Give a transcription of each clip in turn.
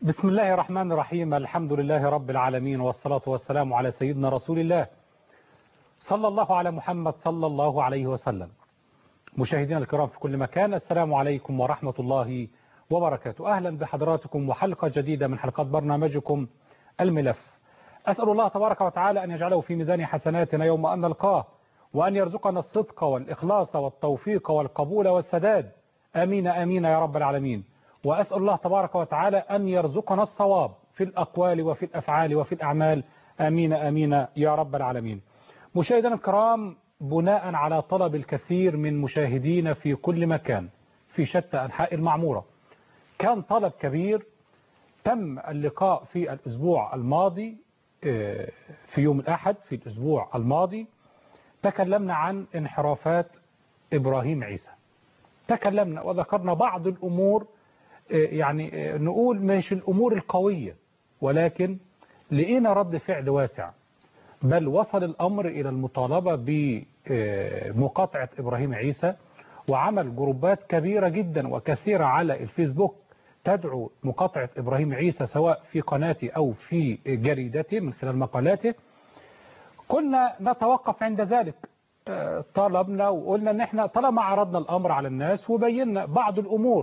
بسم الله الرحمن الرحيم الحمد لله رب العالمين والصلاة والسلام على سيدنا رسول الله صلى الله على محمد صلى الله عليه وسلم مشاهدينا الكرام في كل مكان السلام عليكم ورحمة الله وبركاته أهلا بحضراتكم وحلقة جديدة من حلقات برنامجكم الملف أسأل الله تبارك وتعالى أن يجعله في ميزان حسناتنا يوم أن نلقاه وأن يرزقنا الصدق والإخلاص والتوفيق والقبول والسداد آمين آمين يا رب العالمين وأسأل الله تبارك وتعالى أن يرزقنا الصواب في الأقوال وفي الأفعال وفي الأعمال آمين آمين يا رب العالمين مشاهدينا الكرام بناء على طلب الكثير من مشاهدين في كل مكان في شتى أنحاء المعمورة كان طلب كبير تم اللقاء في الأسبوع الماضي في يوم الأحد في الأسبوع الماضي تكلمنا عن انحرافات إبراهيم عيسى تكلمنا وذكرنا بعض الأمور يعني نقول مش الأمور القوية ولكن لقينا رد فعل واسع بل وصل الأمر إلى المطالبة بمقاطعة إبراهيم عيسى وعمل جروبات كبيرة جدا وكثيرة على الفيسبوك تدعو مقاطعة إبراهيم عيسى سواء في قناتي أو في جريدتي من خلال مقالاته كنا نتوقف عند ذلك طلبنا وقلنا ان احنا طالما عرضنا الأمر على الناس وبينا بعض الأمور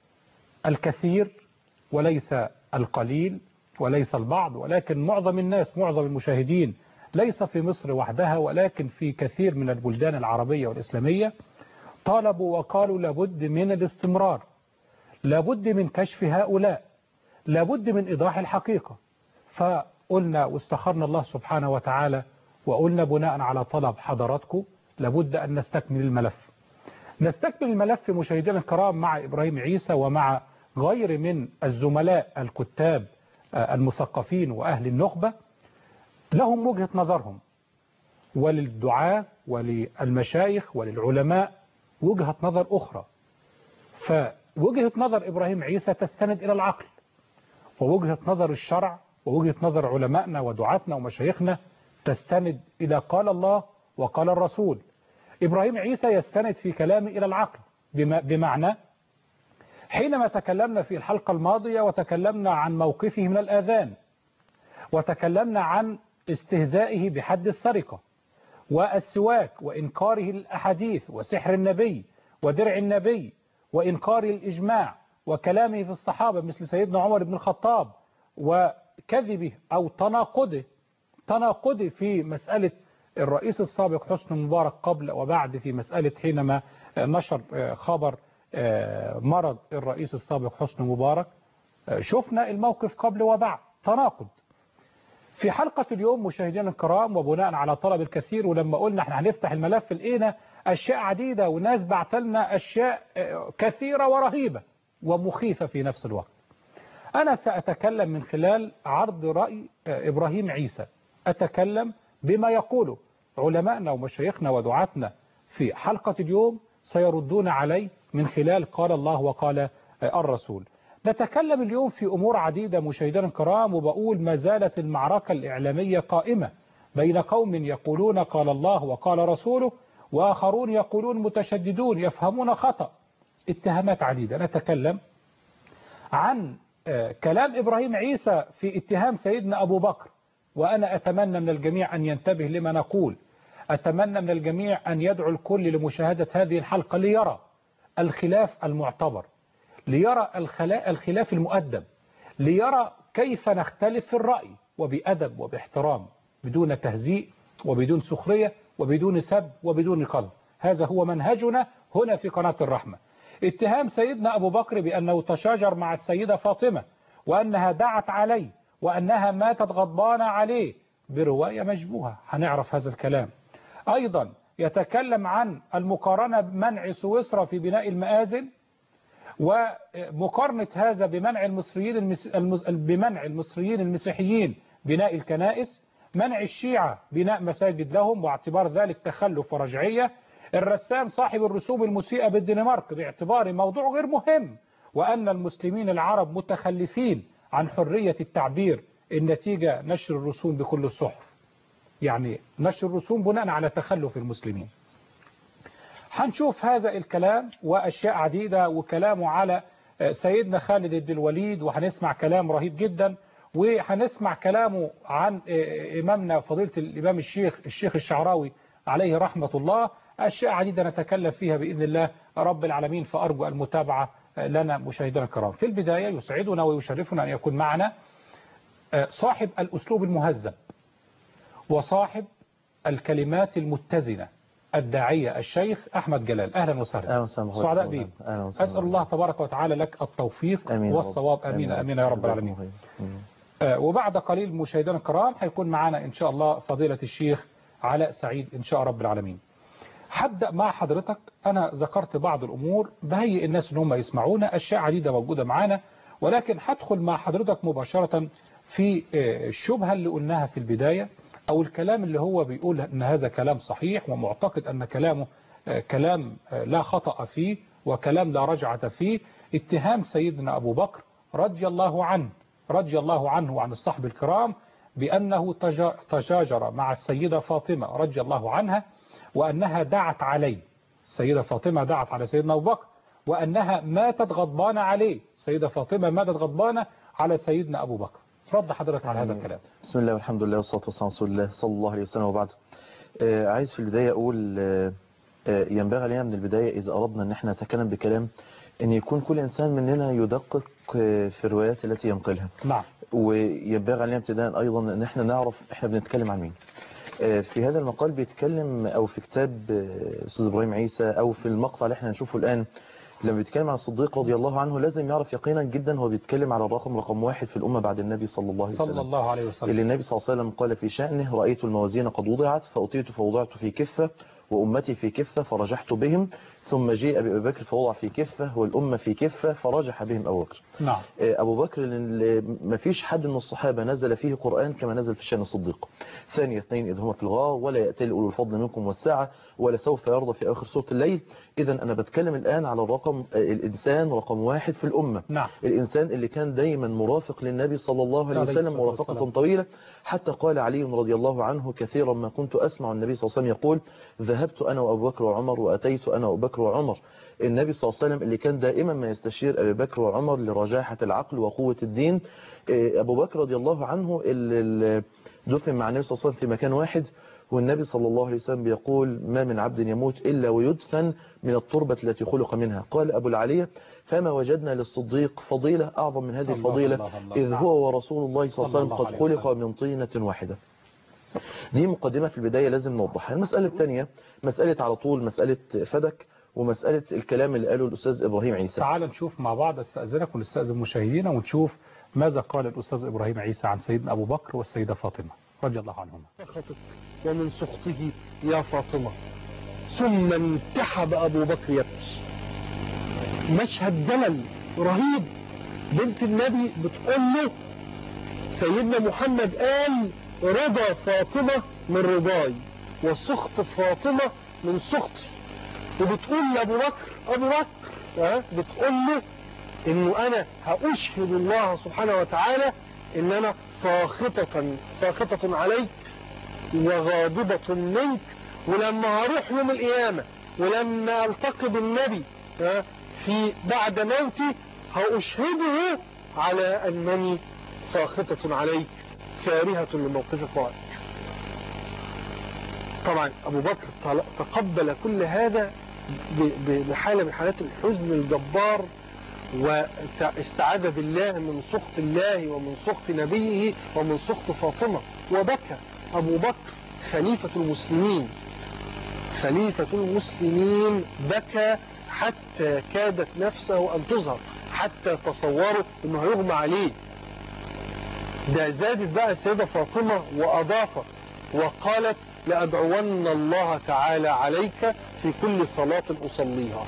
الكثير وليس القليل وليس البعض ولكن معظم الناس معظم المشاهدين ليس في مصر وحدها ولكن في كثير من البلدان العربية والإسلامية طالبوا وقالوا لابد من الاستمرار لابد من كشف هؤلاء لابد من إيضاح الحقيقة فقلنا واستخرنا الله سبحانه وتعالى وقلنا بناء على طلب حضراتكم لابد أن نستكمل الملف نستكمل الملف مشاهدينا الكرام مع إبراهيم عيسى ومع غير من الزملاء الكتاب المثقفين وأهل النخبة لهم وجهة نظرهم وللدعاة وللمشايخ وللعلماء وجهة نظر أخرى فوجهة نظر إبراهيم عيسى تستند إلى العقل ووجهة نظر الشرع ووجهة نظر علمائنا ودعاتنا ومشايخنا تستند إلى قال الله وقال الرسول إبراهيم عيسى يستند في كلامه إلى العقل بمعنى حينما تكلمنا في الحلقة الماضية وتكلمنا عن موقفه من الآذان وتكلمنا عن استهزائه بحد السرقة والسواك وإنكاره الأحاديث وسحر النبي ودرع النبي وإنكار الإجماع وكلامه في الصحابة مثل سيدنا عمر بن الخطاب وكذبه أو تناقضه تناقضه في مسألة الرئيس السابق حسن مبارك قبل وبعد في مسألة حينما نشر خبر مرض الرئيس السابق حسن مبارك شفنا الموقف قبل وبعد تناقض في حلقة اليوم مشاهدينا الكرام وبناء على طلب الكثير ولما قلنا احنا هنفتح الملف لقينا أشياء عديدة وناس بعتلنا أشياء كثيرة ورهيبة ومخيفة في نفس الوقت أنا سأتكلم من خلال عرض رأي إبراهيم عيسى أتكلم بما يقوله علماءنا ومشايخنا ودعاتنا في حلقة اليوم سيردون علي من خلال قال الله وقال الرسول نتكلم اليوم في أمور عديدة مشاهدينا الكرام وبقول ما زالت المعركة الإعلامية قائمة بين قوم يقولون قال الله وقال رسوله وآخرون يقولون متشددون يفهمون خطأ اتهامات عديدة نتكلم عن كلام إبراهيم عيسى في اتهام سيدنا أبو بكر وأنا أتمنى من الجميع أن ينتبه لما نقول أتمنى من الجميع أن يدعو الكل لمشاهدة هذه الحلقة ليرى الخلاف المعتبر ليرى الخلاف المؤدب ليرى كيف نختلف في الرأي وبأدب وباحترام بدون تهزيء وبدون سخرية وبدون سب وبدون قلب هذا هو منهجنا هنا في قناة الرحمة اتهام سيدنا أبو بكر بأنه تشاجر مع السيدة فاطمة وأنها دعت عليه وأنها ماتت غضبانة عليه برواية مشبوهة هنعرف هذا الكلام أيضا يتكلم عن المقارنة بمنع سويسرا في بناء المآذن ومقارنة هذا بمنع المصريين المس... المس... بمنع المصريين المسيحيين بناء الكنائس منع الشيعة بناء مساجد لهم واعتبار ذلك تخلف ورجعية الرسام صاحب الرسوم المسيئة بالدنمارك باعتباره موضوع غير مهم وأن المسلمين العرب متخلفين عن حرية التعبير النتيجة نشر الرسوم بكل الصحف يعني نشر الرسوم بناء على تخلف المسلمين هنشوف هذا الكلام وأشياء عديدة وكلامه على سيدنا خالد بن الوليد وهنسمع كلام رهيب جدا وهنسمع كلامه عن إمامنا فضيلة الإمام الشيخ الشيخ الشعراوي عليه رحمة الله أشياء عديدة نتكلم فيها بإذن الله رب العالمين فأرجو المتابعة لنا مشاهدينا الكرام في البداية يسعدنا ويشرفنا أن يكون معنا صاحب الأسلوب المهذب وصاحب الكلمات المتزنة الداعية الشيخ أحمد جلال أهلا وسهلا أهلا وسهلا سعداء بك أسأل الله تبارك وتعالى لك التوفيق أمين والصواب أمين أمين يا رب العالمين وبعد قليل مشاهدينا الكرام هيكون معنا إن شاء الله فضيلة الشيخ علاء سعيد إن شاء رب العالمين هبدأ مع حضرتك أنا ذكرت بعض الأمور بهيئ الناس إن هم يسمعونا أشياء عديدة موجودة معانا ولكن هدخل مع حضرتك مباشرة في الشبهة اللي قلناها في البداية أو الكلام اللي هو بيقول أن هذا كلام صحيح ومعتقد أن كلامه كلام لا خطأ فيه وكلام لا رجعة فيه اتهام سيدنا أبو بكر رضي الله عنه رضي الله عنه وعن الصحب الكرام بأنه تشاجر مع السيدة فاطمة رضي الله عنها وأنها دعت عليه السيدة فاطمة دعت على سيدنا أبو بكر وأنها ماتت غضبانة عليه السيدة فاطمة ماتت غضبانة على سيدنا أبو بكر رد حضرتك على هذا الكلام بسم الله والحمد لله والصلاة والسلام على رسول الله صلى الله عليه وسلم وبعد آه عايز في البداية أقول آه ينبغي علينا من البداية إذا أردنا أن احنا نتكلم بكلام أن يكون كل إنسان مننا يدقق في الروايات التي ينقلها نعم وينبغي علينا ابتداء أيضا أن احنا نعرف احنا بنتكلم عن مين في هذا المقال بيتكلم أو في كتاب أستاذ إبراهيم عيسى أو في المقطع اللي احنا هنشوفه الآن لما بيتكلم عن الصديق رضي الله عنه لازم يعرف يقينا جدا هو بيتكلم على الرقم رقم واحد في الأمة بعد النبي صلى الله عليه وسلم صلى الله عليه وسلم اللي النبي صلى الله عليه وسلم قال في شأنه رأيت الموازين قد وضعت فأطيت فوضعت في كفة وأمتي في كفة فرجحت بهم ثم جاء أبي بكر فوضع في كفة والأمة في كفة فرجح بهم أبو بكر نعم أبو بكر ما فيش حد من الصحابة نزل فيه قرآن كما نزل في شأن الصديق ثانية اثنين إذ هما في الغار ولا يأتي أولو الفضل منكم والساعة ولا سوف يرضى في آخر سورة الليل إذا أنا بتكلم الآن على الرقم الإنسان رقم واحد في الأمة نعم. الإنسان اللي كان دايما مرافق للنبي صلى الله عليه وسلم مرافقة طويلة حتى قال علي رضي الله عنه كثيرا ما كنت أسمع النبي صلى الله عليه وسلم يقول ذهبت أنا وأبو بكر وعمر وأتيت أنا وأبو بكر وعمر النبي صلى الله عليه وسلم اللي كان دائما ما يستشير أبي بكر وعمر لرجاحة العقل وقوة الدين أبو بكر رضي الله عنه اللي دفن مع النبي صلى الله عليه وسلم في مكان واحد والنبي صلى الله عليه وسلم بيقول ما من عبد يموت إلا ويدفن من التربة التي خلق منها قال أبو العلية فما وجدنا للصديق فضيلة أعظم من هذه الفضيلة الله الله إذ نعم. هو ورسول الله صلى الله عليه وسلم صلى قد الله عليه خلق من طينة واحدة دي مقدمة في البداية لازم نوضحها المسألة الثانية مسألة على طول مسألة فدك ومسألة الكلام اللي قاله الأستاذ إبراهيم عيسى تعال نشوف مع بعض استأذنك ونستأذن مشاهدينا ونشوف ماذا قال الأستاذ إبراهيم عيسى عن سيدنا أبو بكر والسيدة فاطمة رضي الله عنهما سخطك ومن سخطه يا فاطمة ثم انتحب أبو بكر يبكي مشهد جمل رهيب بنت النبي بتقول له سيدنا محمد قال رضا فاطمة من رضاي وسخط فاطمة من سخطي وبتقول لأبو بكر أبو بكر ها بتقول له انه انا هاشهد الله سبحانه وتعالى ان انا ساخطة ساخطة عليك وغاضبة منك ولما هروح يوم القيامة ولما التقي بالنبي ها، في بعد موتي هأشهده على أنني ساخطة عليك كارهة لموقفك وعليك طبعا أبو بكر طل- تقبل كل هذا ب- ب- بحالة من حالات الحزن الجبار واستعاذ بالله من سخط الله ومن سخط نبيه ومن سخط فاطمة وبكى أبو بكر خليفة المسلمين خليفة المسلمين بكى حتى كادت نفسه أن تظهر حتى تصوروا أنه هيغمى عليه ده زادت بقى السيدة فاطمة وأضافت وقالت لأدعون الله تعالى عليك في كل صلاة أصليها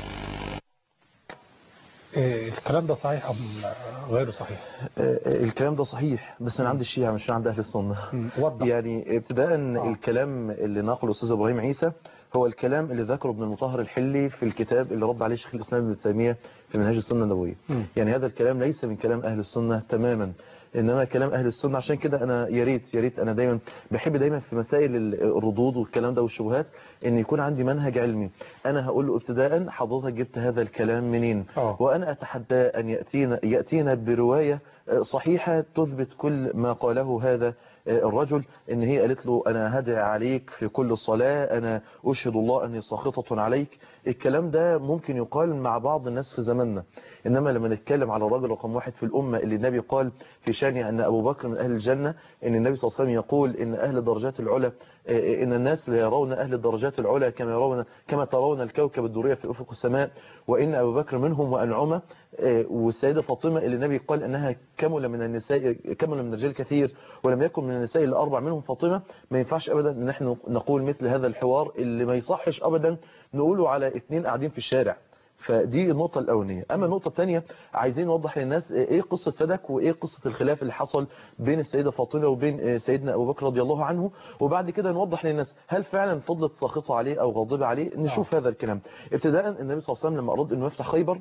إيه، الكلام ده صحيح أم غير صحيح آه، الكلام ده صحيح بس من عند الشيعة مش من عند أهل السنة مم، وضح يعني ابتداء الكلام اللي نقله الأستاذ إبراهيم عيسى هو الكلام اللي ذكره ابن المطهر الحلي في الكتاب اللي رد عليه شيخ الإسلام ابن تيمية في منهاج السنة النبوية مم. يعني هذا الكلام ليس من كلام أهل السنة تماما إنما كلام أهل السنة عشان كده أنا يا ريت يا ريت أنا دايما بحب دايما في مسائل ال- الردود والكلام ده والشبهات إن يكون عندي منهج علمي أنا هقول له ابتداء حضرتك جبت هذا الكلام منين آه. وأنا أتحدى أن يأتينا يأتينا برواية آه، صحيحة تثبت كل ما قاله هذا آه، الرجل ان هي قالت له انا هدعي عليك في كل صلاة انا اشهد الله اني ساخطة عليك الكلام ده ممكن يقال مع بعض الناس في زماننا انما لما نتكلم على الرجل رقم واحد في الامة اللي النبي قال في شانه ان ابو بكر من اهل الجنة ان النبي صلى الله عليه وسلم يقول ان اهل الدرجات العلى آه، ان الناس لا يرون اهل الدرجات العلى كما يرون كما ترون الكوكب الدورية في افق السماء وان ابو بكر منهم وانعمه آه، والسيدة فاطمة اللي النبي قال انها كمل من النساء كمل من الرجال كثير ولم يكن من النساء الا اربع منهم فاطمة ما ينفعش ابدا ان احنا نقول مثل هذا الحوار اللي ما يصحش ابدا نقوله على اتنين قاعدين في الشارع فدي النقطة الأولانية أما النقطة الثانية عايزين نوضح للناس إيه قصة فدك وإيه قصة الخلاف اللي حصل بين السيدة فاطمة وبين سيدنا أبو بكر رضي الله عنه وبعد كده نوضح للناس هل فعلا فضلت ساخطة عليه أو غاضبة عليه نشوف هذا الكلام ابتداء النبي صلى الله عليه وسلم لما أراد أنه يفتح خيبر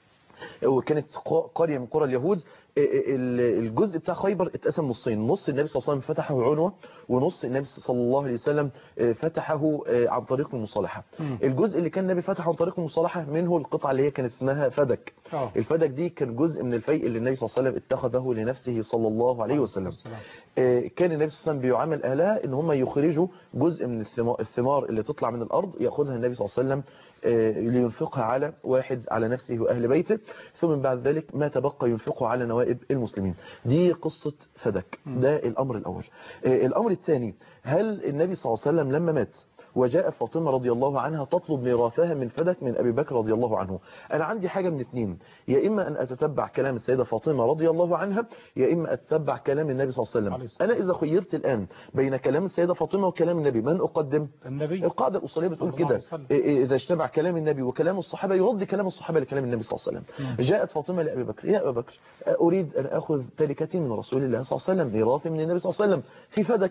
وكانت قا- قرية من قرى اليهود ال- الجزء بتاع خيبر اتقسم نصين نص النبي صلى الله عليه وسلم فتحه عنوة ونص النبي صلى الله عليه وسلم فتحه عن طريق المصالحة مم. الجزء اللي كان النبي فتحه عن طريق المصالحة منه القطعة اللي هي كانت اسمها فدك آه. الفدك دي كان جزء من الفيء اللي النبي صلى الله عليه وسلم اتخذه لنفسه صلى الله عليه وسلم السلام. آه، كان النبي صلى الله عليه وسلم بيعامل اهلها ان هم يخرجوا جزء من الثما- الثمار اللي تطلع من الارض ياخذها النبي صلى الله عليه وسلم آه، لينفقها على واحد على نفسه واهل بيته ثم بعد ذلك ما تبقى ينفقه على نوائب المسلمين دي قصة فدك ده الامر الاول آه، الامر الثاني هل النبي صلى الله عليه وسلم لما مات وجاء فاطمة رضي الله عنها تطلب ميراثها من فدك من أبي بكر رضي الله عنه أنا عندي حاجة من اتنين يا إما أن أتتبع كلام السيدة فاطمة رضي الله عنها يا إما أتتبع كلام النبي صلى الله عليه عليه وسلم الصلاة أنا إذا خيرت الآن بين كلام السيدة فاطمة وكلام النبي من أقدم النبي القاعدة الأصولية بتقول صلى الله كده عليه وسلم. إيه إيه إذا اجتمع كلام النبي وكلام الصحابة يرد كلام الصحابة لكلام النبي صلى الله عليه وسلم جاءت فاطمة لأبي بكر يا أبا بكر أريد أن أخذ تركتي من رسول الله صلى الله عليه وسلم ميراثي من النبي صلى الله عليه وسلم في فدك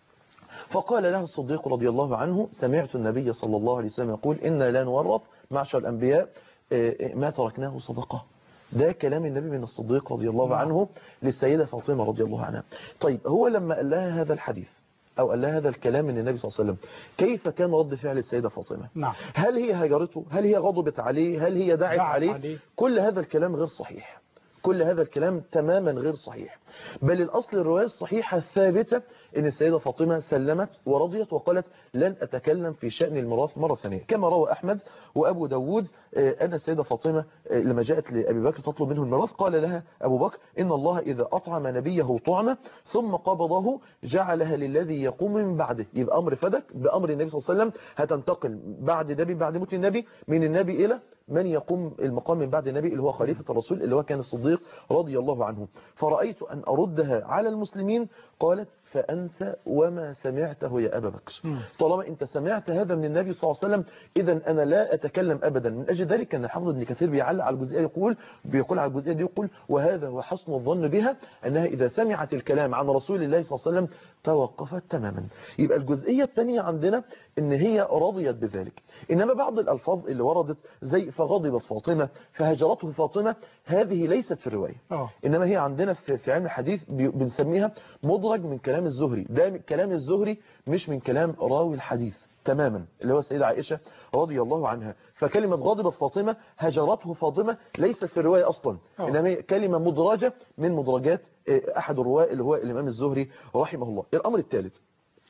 فقال له الصديق رضي الله عنه سمعت النبي صلى الله عليه وسلم يقول إنا لا نورث معشر الأنبياء آه، ما تركناه صدقة ده كلام النبي من الصديق رضي الله نعم. عنه للسيدة فاطمة رضي الله عنها طيب هو لما قال لها هذا الحديث أو قال لها هذا الكلام من النبي صلى الله عليه وسلم كيف كان رد فعل السيدة فاطمة نعم هل هي هجرته هل هي غضبت عليه هل هي دعت دعت عليه عليه. كل هذا الكلام غير صحيح كل هذا الكلام تماما غير صحيح بل الأصل الرواية الصحيحة الثابتة أن السيدة فاطمة سلمت ورضيت وقالت لن أتكلم في شأن الميراث مرة ثانية كما روى أحمد وأبو داود آه، أن السيدة فاطمة آه، لما جاءت لأبي بكر تطلب منه الميراث قال لها أبو بكر إن الله إذا أطعم نبيه طعمة ثم قبضه جعلها للذي يقوم من بعده يبقى أمر فدك بأمر النبي صلى الله عليه وسلم هتنتقل بعد نبي بعد موت النبي من النبي إلى من يقوم المقام من بعد النبي اللي هو خليفة الرسول اللي هو كان الصديق رضي الله عنه فرأيت أن أردها على المسلمين قالت فأنت وما سمعته يا أبا بكر مم. طالما أنت سمعت هذا من النبي صلى الله عليه وسلم إذا أنا لا أتكلم أبدا من أجل ذلك كان الحافظ ابن كثير بيعلق على الجزئية يقول بيقول على الجزئية دي يقول وهذا هو حسن الظن بها أنها إذا سمعت الكلام عن رسول الله صلى الله عليه وسلم توقفت تماما يبقى الجزئية الثانية عندنا ان هي رضيت بذلك انما بعض الالفاظ اللي وردت زي فغضبت فاطمة فهجرته فاطمة هذه ليست في الرواية اه انما هي عندنا في في علم الحديث بي- بنسميها مدرج من كلام الزهري ده من كلام الزهري مش من كلام راوي الحديث تماما اللي هو السيدة عائشة رضي الله عنها فكلمة غضبت فاطمة هجرته فاطمة ليست في الرواية أصلا أوه. إنما هي كلمة مدرجة من مدرجات آه، أحد الرواة اللي هو الإمام الزهري رحمه الله الأمر الثالث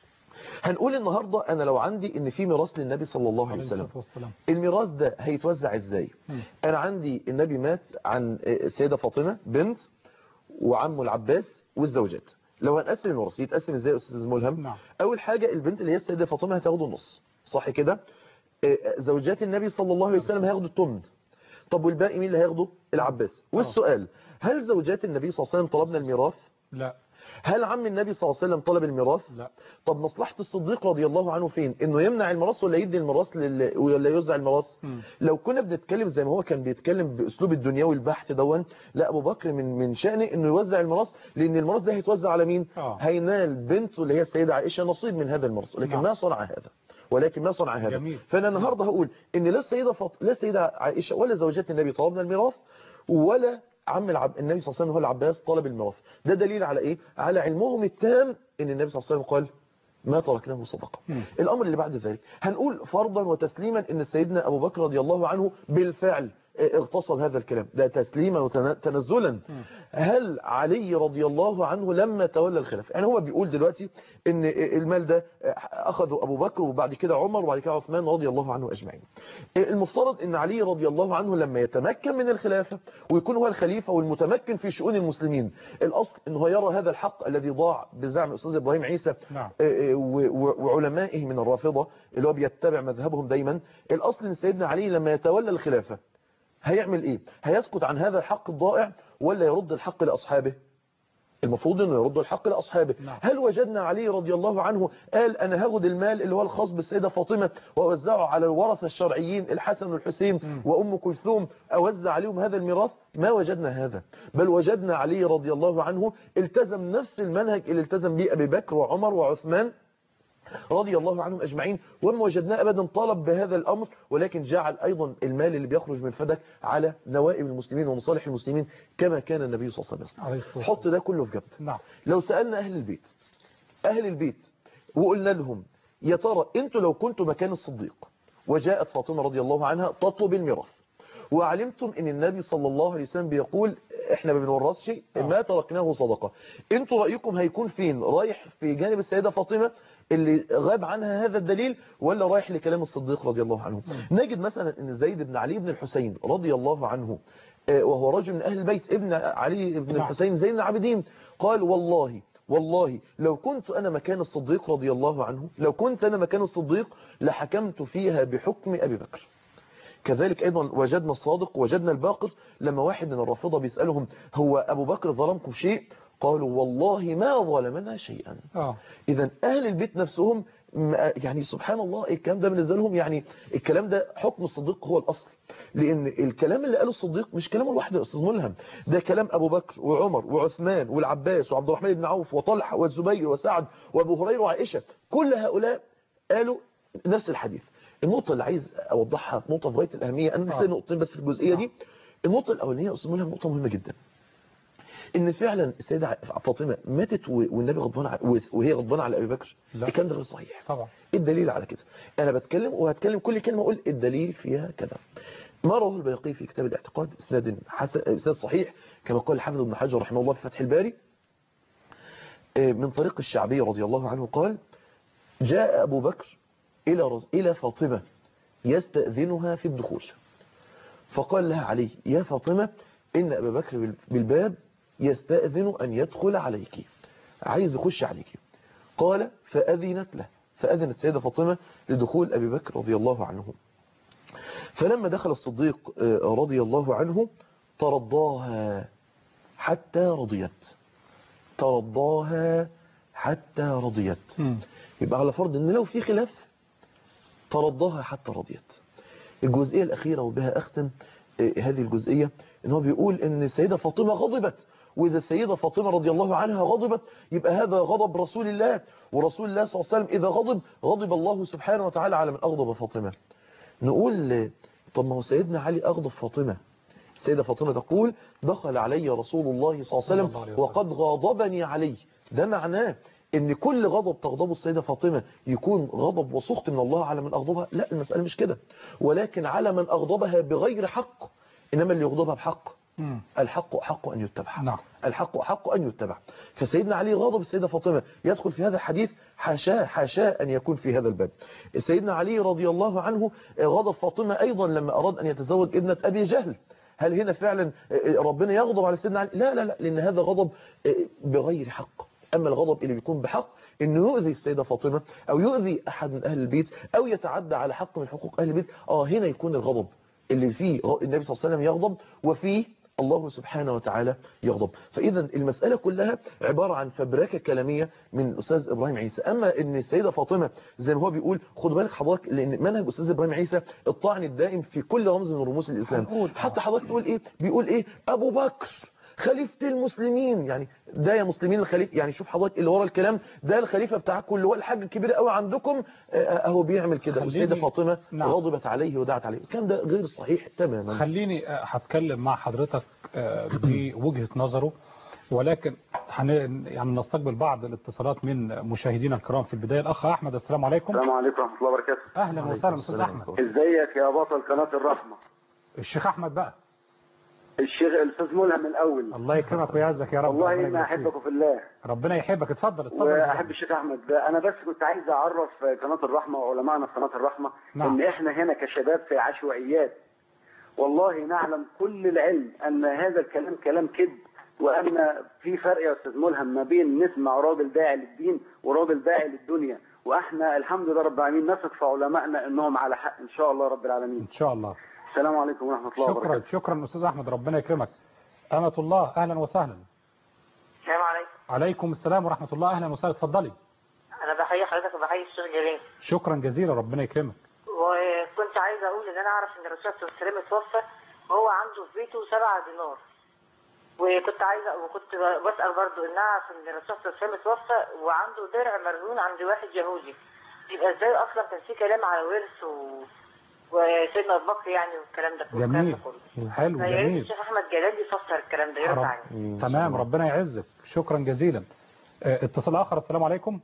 هنقول النهاردة أنا لو عندي إن في ميراث للنبي صلى الله عليه عليه وسلم الصلاة والسلام الميراث ده هيتوزع ازاي مم. انا عندي النبي مات عن السيدة فاطمة بنت وعمه العباس والزوجات لو هنقسم الميراث يتقسم ازاي يا استاذ ملهم نعم. اول حاجة البنت اللي هي السيدة فاطمة هتاخده النص صح كده آه، زوجات النبي صلى الله عليه وسلم هياخدوا الثمن طب والباقي مين اللي هياخده العباس والسؤال هل زوجات النبي صلى الله عليه وسلم طلبنا الميراث لا هل عم النبي صلى الله عليه وسلم طلب الميراث لا طب مصلحة الصديق رضي الله عنه فين انه يمنع الميراث ولا يدي الميراث لل... ولا يوزع الميراث مم. لو كنا بنتكلم زي ما هو كان بيتكلم باسلوب الدنيوي البحت دون لا ابو بكر من من شأنه انه يوزع الميراث لان الميراث ده هيتوزع على مين آه. هينال بنته اللي هي السيدة عائشة نصيب من هذا الميراث لكن نعم. ما صنع هذا ولكن ما صنع هذا جميل. فانا النهارده هقول ان لا السيده فاط... لا السيده عائشه ولا زوجات النبي طلبنا الميراث ولا عم العب... النبي صلى الله عليه وسلم هو العباس طلب الميراث ده دليل على ايه على علمهم التام ان النبي صلى الله عليه وسلم قال ما تركناه صدقه مم. الامر اللي بعد ذلك هنقول فرضا وتسليما ان سيدنا ابو بكر رضي الله عنه بالفعل اغتصب هذا الكلام ده تسليما وتنزلا هل علي رضي الله عنه لما تولى الخلافه يعني هو بيقول دلوقتي ان المال ده اخذه ابو بكر وبعد كده عمر وبعد كده عثمان رضي الله عنه اجمعين المفترض ان علي رضي الله عنه لما يتمكن من الخلافه ويكون هو الخليفه والمتمكن في شؤون المسلمين الاصل ان هو يرى هذا الحق الذي ضاع بزعم الاستاذ ابراهيم عيسى نعم. وعلمائه من الرافضه اللي هو بيتبع مذهبهم دايما الاصل ان سيدنا علي لما يتولى الخلافه هيعمل ايه هيسكت عن هذا الحق الضائع ولا يرد الحق لاصحابه المفروض انه يرد الحق لاصحابه نعم. هل وجدنا علي رضي الله عنه قال انا هاخد المال اللي هو الخاص بالسيده فاطمه واوزعه على الورثه الشرعيين الحسن والحسين وام كلثوم اوزع عليهم هذا الميراث ما وجدنا هذا بل وجدنا علي رضي الله عنه التزم نفس المنهج اللي التزم به ابي بكر وعمر وعثمان رضي الله عنهم أجمعين وما وجدناه أبدا طلب بهذا الأمر ولكن جعل أيضا المال اللي بيخرج من فدك على نوائب المسلمين ومصالح المسلمين كما كان النبي صلى الله عليه وسلم عليه الصلاة والسلام. حط ده كله في جنب نعم لو سألنا أهل البيت أهل البيت وقلنا لهم يا ترى أنتوا لو كنتوا مكان الصديق وجاءت فاطمة رضي الله عنها تطلب الميراث وعلمتم ان النبي صلى الله عليه وسلم بيقول احنا ما بنورث شيء ما تركناه صدقه انتوا رايكم هيكون فين رايح في جانب السيده فاطمه اللي غاب عنها هذا الدليل ولا رايح لكلام الصديق رضي الله عنه نجد مثلا ان زيد بن علي بن الحسين رضي الله عنه آه، وهو رجل من اهل البيت ابن علي بن نعم. الحسين زين العابدين قال والله والله لو كنت أنا مكان الصديق رضي الله عنه لو كنت أنا مكان الصديق لحكمت فيها بحكم أبي بكر كذلك أيضا وجدنا الصادق وجدنا الباقر لما واحد من الرافضة بيسألهم هو أبو بكر ظلمكم شيء قالوا والله ما ظلمنا شيئا اه إذا أهل البيت نفسهم ما- يعني سبحان الله الكلام ده بالنسبة لهم يعني الكلام ده حكم الصديق هو الأصل لأن الكلام اللي قاله الصديق مش كلامه لوحده يا أستاذ ملهم ده كلام أبو بكر وعمر وعثمان والعباس وعبد الرحمن بن عوف وطلحة والزبير وسعد وأبو هريرة وعائشة كل هؤلاء قالوا نفس الحديث النقطة اللي عايز أوضحها نقطة في غاية الأهمية أنا نسيت آه. نقطتين بس في الجزئية دي النقطة الأولانية يا أستاذ ملهم نقطة مهمة جدا ان فعلا السيده فاطمه ماتت و- والنبي غضبان على وهي غضبانه على ابي بكر لا. الكلام ده غير صحيح طبعا ايه الدليل على كده انا بتكلم وهتكلم كل كلمه اقول الدليل فيها كذا ما رواه البيقي في كتاب الاعتقاد اسناد حسن اسناد صحيح كما قال الحافظ ابن حجر رحمه الله في فتح الباري آه، من طريق الشعبي رضي الله عنه قال جاء ابو بكر الى رز... الى فاطمه يستاذنها في الدخول فقال لها علي يا فاطمه ان ابا بكر بال- بالباب يستاذن ان يدخل عليك عايز يخش عليك قال فأذنت له فأذنت سيدة فاطمة لدخول أبي بكر رضي الله عنه فلما دخل الصديق آه، رضي الله عنه ترضاها حتى رضيت ترضاها حتى رضيت مم. يبقى على فرض ان لو في خلاف ترضاها حتى رضيت الجزئية الأخيرة وبها أختم آه، هذه الجزئية ان هو بيقول ان السيدة فاطمة غضبت وإذا السيدة فاطمة رضي الله عنها غضبت يبقى هذا غضب رسول الله ورسول الله صلى الله عليه وسلم إذا غضب غضب الله سبحانه وتعالى على من أغضب فاطمة نقول آه، طب ما هو سيدنا علي أغضب فاطمة السيدة فاطمة تقول دخل علي رسول الله صلى الله عليه صلى الله عليه وسلم وسلم. وقد غاضبني عليه ده معناه ان كل غضب تغضبه السيدة فاطمة يكون غضب وسخط من الله على من أغضبها لا المسألة مش كده ولكن على من أغضبها بغير حق إنما اللي يغضبها بحق مم. الحق أحق أن يتبع نعم. الحق أحق أن يتبع فسيدنا علي غضب السيدة فاطمة يدخل في هذا الحديث حاشاه حاشاه أن يكون في هذا الباب سيدنا علي رضي الله عنه غضب فاطمة أيضا لما أراد أن يتزوج ابنة أبي جهل هل هنا فعلا ربنا يغضب على سيدنا علي لا لا لا لأن هذا غضب بغير حق أما الغضب اللي بيكون بحق انه يؤذي السيدة فاطمة او يؤذي احد من اهل البيت او يتعدى على حق من حقوق اهل البيت اه هنا يكون الغضب اللي فيه النبي صلى الله عليه وسلم يغضب وفيه الله سبحانه وتعالى يغضب فإذا المسألة كلها عبارة عن فبركة كلامية من الأستاذ إبراهيم عيسى أما أن السيدة فاطمة زي ما هو بيقول خد بالك حضرتك لأن منهج أستاذ إبراهيم عيسى الطعن الدائم في كل رمز من رموز الإسلام هنقول. حتى حضرتك تقول إيه بيقول إيه أبو بكر خليفة المسلمين يعني ده يا مسلمين الخليفة يعني شوف حضرتك اللي ورا الكلام ده الخليفة بتاعكم اللي هو الحاج الكبير قوي عندكم آه، اهو بيعمل كده خليني- والسيدة فاطمة نعم. غضبت عليه ودعت عليه الكلام ده غير صحيح تماما خليني آه، هتكلم مع حضرتك آه، بوجهة نظره ولكن هن يعني نستقبل بعض الاتصالات من مشاهدينا الكرام في البداية الأخ أحمد السلام عليكم السلام عليكم ورحمة الله وبركاته أهلا عليكم وسهلا أستاذ السلام أحمد ورحمة الله. ازيك يا بطل قناة الرحمة الشيخ أحمد بقى الشيخ الأستاذ ملهم الأول الله يكرمك ويعزك يا رب والله ربنا إني يبارك فيك. أحبك في الله ربنا يحبك اتفضل اتفضل يا أستاذ وأحب أحمد. الشيخ أحمد أنا بس كنت عايز أعرف قناة الرحمة وعلمائنا في قناة الرحمة نعم. إن إحنا هنا كشباب في عشوائيات والله نعلم كل العلم أن هذا الكلام كلام كذب وأن في فرق يا أستاذ ملهم ما بين نسمع راجل داعي للدين وراجل داعي للدنيا وإحنا الحمد لله رب العالمين نثق في علمائنا إنهم على حق إن شاء الله رب العالمين إن شاء الله السلام عليكم ورحمة الله شكرا وبركاته شكرا أستاذ أحمد ربنا يكرمك أمة الله أهلا وسهلا السلام عليكم عليكم السلام ورحمة الله أهلا وسهلا اتفضلي انا بحيي حضرتك وبحيي الشيخ جلال شكرا جزيلا ربنا يكرمك وكنت عايزه اقول ان انا اعرف ان الرسول صلى الله عليه وسلم اتوفى وهو عنده في بيته سبعة دينار وكنت عايزه وكنت بسال برضو ان اعرف ان الرسول صلى الله عليه وسلم اتوفى وعنده درع مرهون عند واحد يهودي يبقى ازاي اصلا كان في كلام على ورث و... وسيدنا ابو بكر يعني والكلام ده كله الكلام جميل ده كله حلو فيا ريت جميل الشيخ احمد جلال يفسر الكلام ده يرد رب- عني مم. تمام ربنا يعزك شكرا جزيلا آه، اتصال آخر السلام عليكم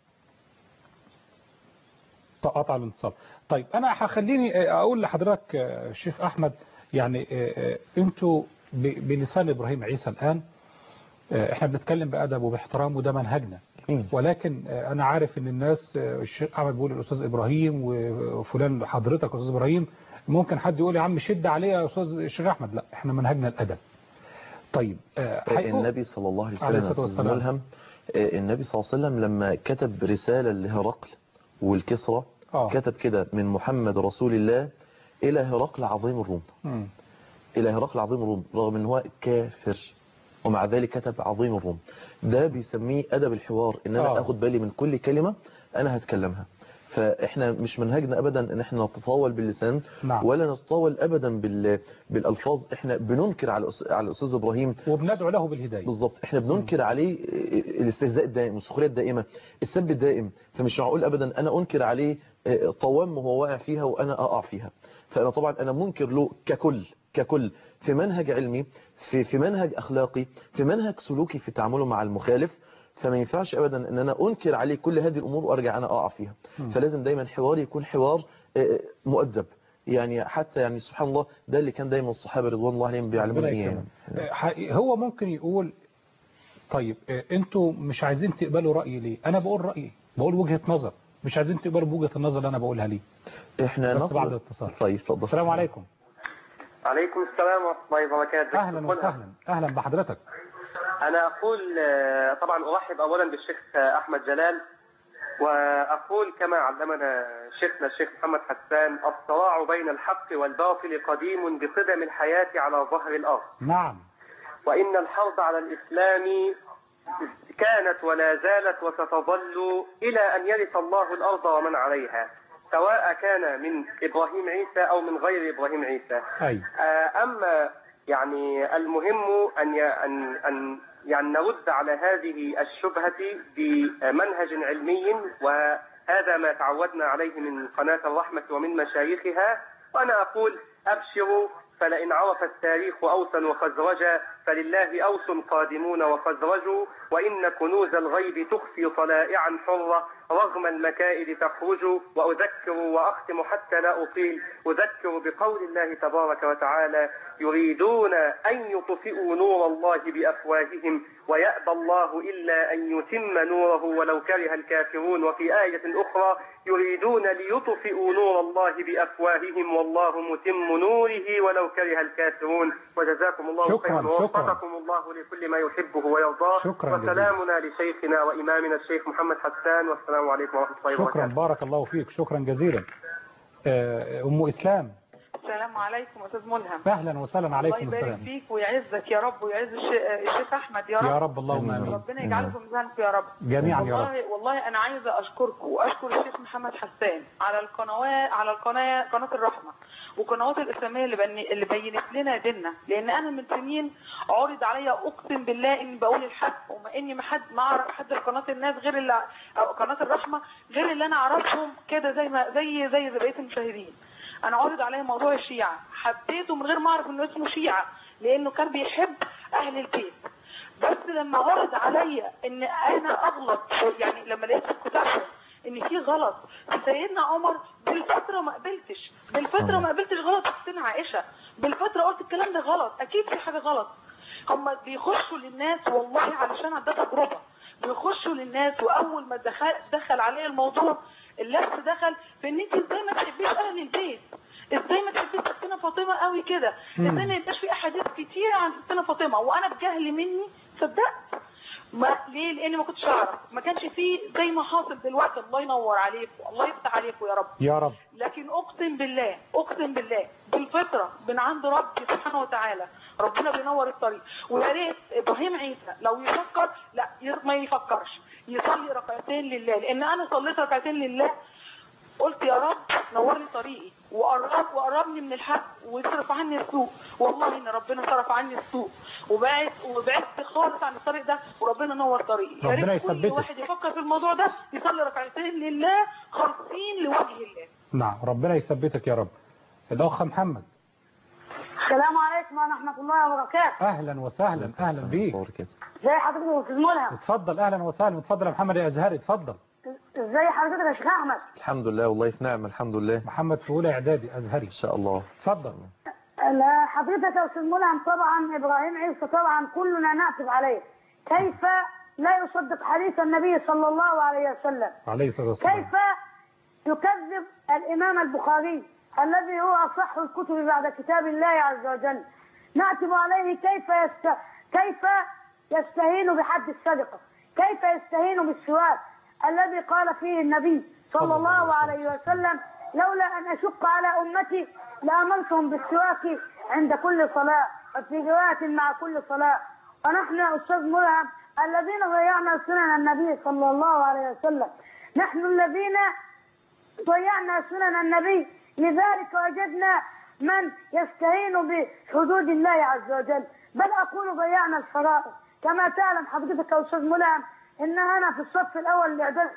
ط- قطع الاتصال طيب أنا هخليني آه، أقول لحضرتك آه، الشيخ أحمد يعني آه، آه، أنتوا ب- بلسان إبراهيم عيسى الآن آه، احنا بنتكلم بأدب وباحترام وده منهجنا مم. ولكن آه، أنا عارف إن الناس آه، الشيخ أحمد بيقول الأستاذ إبراهيم وفلان حضرتك أستاذ إبراهيم ممكن حد يقول يا عم شد عليه يا أستاذ الشيخ أحمد لا احنا منهجنا الأدب طيب آه، هيقول- النبي صلى الله عليه عليه وسلم يا الصلاة أستاذ والسلام. ملهم آه، النبي صلى الله عليه وسلم لما كتب رسالة لهرقل والكسرى آه. كتب كده من محمد رسول الله إلى هرقل عظيم الروم مم. إلى هرقل عظيم الروم رغم ان هو كافر ومع ذلك كتب عظيم الروم ده بيسميه أدب الحوار إن أنا آه. أخد بالي من كل كلمة أنا هتكلمها فإحنا مش منهجنا أبدا إن إحنا نتطاول باللسان نعم. ولا نتطاول أبدا بال... بالألفاظ إحنا بننكر على الأس- على الأستاذ إبراهيم وبندعو له بالهداية بالظبط احنا بننكر عليه الاستهزاء الدائم والسخريه الدائمه السب الدائم فمش معقول ابدا انا انكر عليه طوام وهو واقع فيها وانا اقع فيها فانا طبعا انا منكر له ككل ككل في منهج علمي في في منهج اخلاقي في منهج سلوكي في تعامله مع المخالف فما ينفعش ابدا ان انا انكر عليه كل هذه الامور وارجع انا اقع فيها فلازم دايما حواري يكون حوار آه، مؤدب يعني حتى يعني سبحان الله ده اللي كان دايما الصحابه رضوان الله عليهم بيعلمونا ربنا اياه يكرمك. يعني. آه، حقيقي- هو ممكن يقول طيب آه، انتوا مش عايزين تقبلوا رأيي ليه انا بقول رأيي بقول وجهة نظر مش عايزين تقبلوا بوجهة النظر اللي انا بقولها ليه احنا بس نطلب- بعد الاتصال. طيب اتفضل السلام عليكم عليكم السلام ورحمة الله وبركاته اهلا وسهلا اهلا بحضرتك أنا أقول آه، طبعا أرحب أولا بالشيخ آه، أحمد جلال وأقول كما علمنا شيخنا الشيخ محمد حسان الصراع بين الحق والباطل قديم بقدم الحياة على ظهر الأرض نعم وإن الحرب على الإسلام كانت ولا زالت وستظل إلى أن يرث الله الأرض ومن عليها سواء كان من إبراهيم عيسى أو من غير إبراهيم عيسى اي آه، أما يعني المهم أن ي- أن أن يعني نرد على هذه الشبهة بمنهج علمي وهذا ما تعودنا عليه من قناة الرحمة ومن مشايخها وأنا أقول أبشروا فلئن عرف التاريخ أوسا وخزرجا فلله أوس قادمون وخزرج وإن كنوز الغيب تخفي طلائعا حرة رغم المكائد تخرج وأذكر وأختم حتى لا أطيل أذكر بقول الله تبارك وتعالى يريدون أن يطفئوا نور الله بأفواههم ويأبى الله إلا أن يتم نوره ولو كره الكافرون وفي آية أخرى يريدون ليطفئوا نور الله بأفواههم والله متم نوره ولو كره الكافرون وجزاكم الله شكراً، خيرا شكراً. ووفقكم الله لكل ما يحبه ويرضاه شكراً جزيلاً. وسلامنا لشيخنا وإمامنا الشيخ محمد حسان والسلام عليكم ورحمة الله شكرا وبركاته بارك الله فيك شكرا جزيلا آه، ام اسلام السلام عليكم استاذ ملهم اهلا وسهلا عليكم الله يبارك السلام فيك ويعزك يا رب ويعز الش- الشيخ احمد يا رب يا رب اللهم آمين. امين ربنا يجعله في ميزانكم يا رب جميعا يا رب والله والله انا عايزه اشكركم واشكر الشيخ محمد حسان على القنوات على القناه قناه الرحمه والقنوات الاسلاميه اللي بني اللي بينت لنا ديننا لان انا من سنين عرض عليا اقسم بالله اني بقول الحق وما اني ما حد ما اعرف حد في قناه الناس غير اللي أو قناه الرحمه غير اللي انا اعرفهم كده زي ما زي زي زي بقيه المشاهدين انا عرض عليا موضوع الشيعه حبيته من غير ما اعرف انه اسمه شيعه لانه كان بيحب اهل البيت بس لما عرض عليا ان انا اغلط يعني لما لقيت في كتابهم ان في غلط في سيدنا عمر بالفتره ما قبلتش بالفتره ما قبلتش غلط في سن عائشه بالفتره قلت الكلام ده غلط اكيد في حاجه غلط هم بيخشوا للناس والله علشان ده تجربه بيخشوا للناس واول ما دخل دخل عليه الموضوع اللبس دخل في ان انت ازاي ما تحبيش اهل البيت ازاي ما تحبيش ستنا فاطمه قوي كده ازاي ما يبقاش في احاديث كتير عن ستنا فاطمه وانا بجهل مني صدقت ما ليه لاني ما كنتش اعرف ما كانش فيه زي ما حاصل دلوقتي الله ينور عليكم الله يفتح عليكم يا رب يا رب لكن اقسم بالله اقسم بالله بالفطره من عند ربي سبحانه وتعالى ربنا بينور الطريق ويا ريت ابراهيم عيسى لو يفكر لا ي- ما يفكرش يصلي ركعتين لله لان انا صليت ركعتين لله قلت يا رب نور لي طريقي وقرب وقربني من الحق ويصرف عني السوء والله ان ربنا صرف عني السوء وبعد وبعدت خالص عن الطريق ده وربنا نور طريقي يا ربنا ريت كل يثبتك. واحد يفكر في الموضوع ده يصلي ركعتين لله خالصين لوجه الله نعم ربنا يثبتك يا رب الاخ محمد السلام عليكم ورحمة الله وبركاته اهلا وسهلا اهلا بيك وبركاته. ازي حضرتك يا استاذ ملهم اتفضل اهلا وسهلا اتفضل يا محمد يا ازهري اتفضل ازي حضرتك يا شيخ احمد الحمد لله والله في نعم الحمد لله محمد في اولى اعدادي ازهري ان شاء الله اتفضل لا حضرتك يا استاذ ملهم طبعا ابراهيم عيسى طبعا كلنا نعتب عليه كيف لا يصدق حديث النبي صلى الله عليه وسلم عليه الصلاه والسلام كيف يكذب الامام البخاري الذي هو اصح الكتب بعد كتاب الله عز وجل نعتب عليه كيف يست... كيف يستهين بحد الصدقه كيف يستهين بالسواك الذي قال فيه النبي صلى الله عليه وسلم لولا ان اشق على امتي لامرتهم بالسواك عند كل صلاه وفي روايه مع كل صلاه ونحن يا استاذ ملهم الذين ضيعنا سنن النبي صلى الله عليه وسلم نحن الذين ضيعنا سنن النبي لذلك وجدنا من يستهين بحدود الله عز وجل بل أقول ضيعنا الفرائض كما تعلم حضرتك يا أستاذ ملهم إن أنا في الصف الأول الإعداد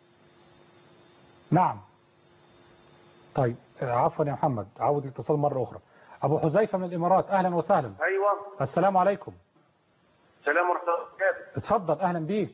نعم طيب آه، عفوا يا محمد عود الاتصال مرة أخرى أبو حذيفة من الإمارات أهلا وسهلا ايوه السلام عليكم السلام ورحمه الله وبركاته اتفضل أهلا بيك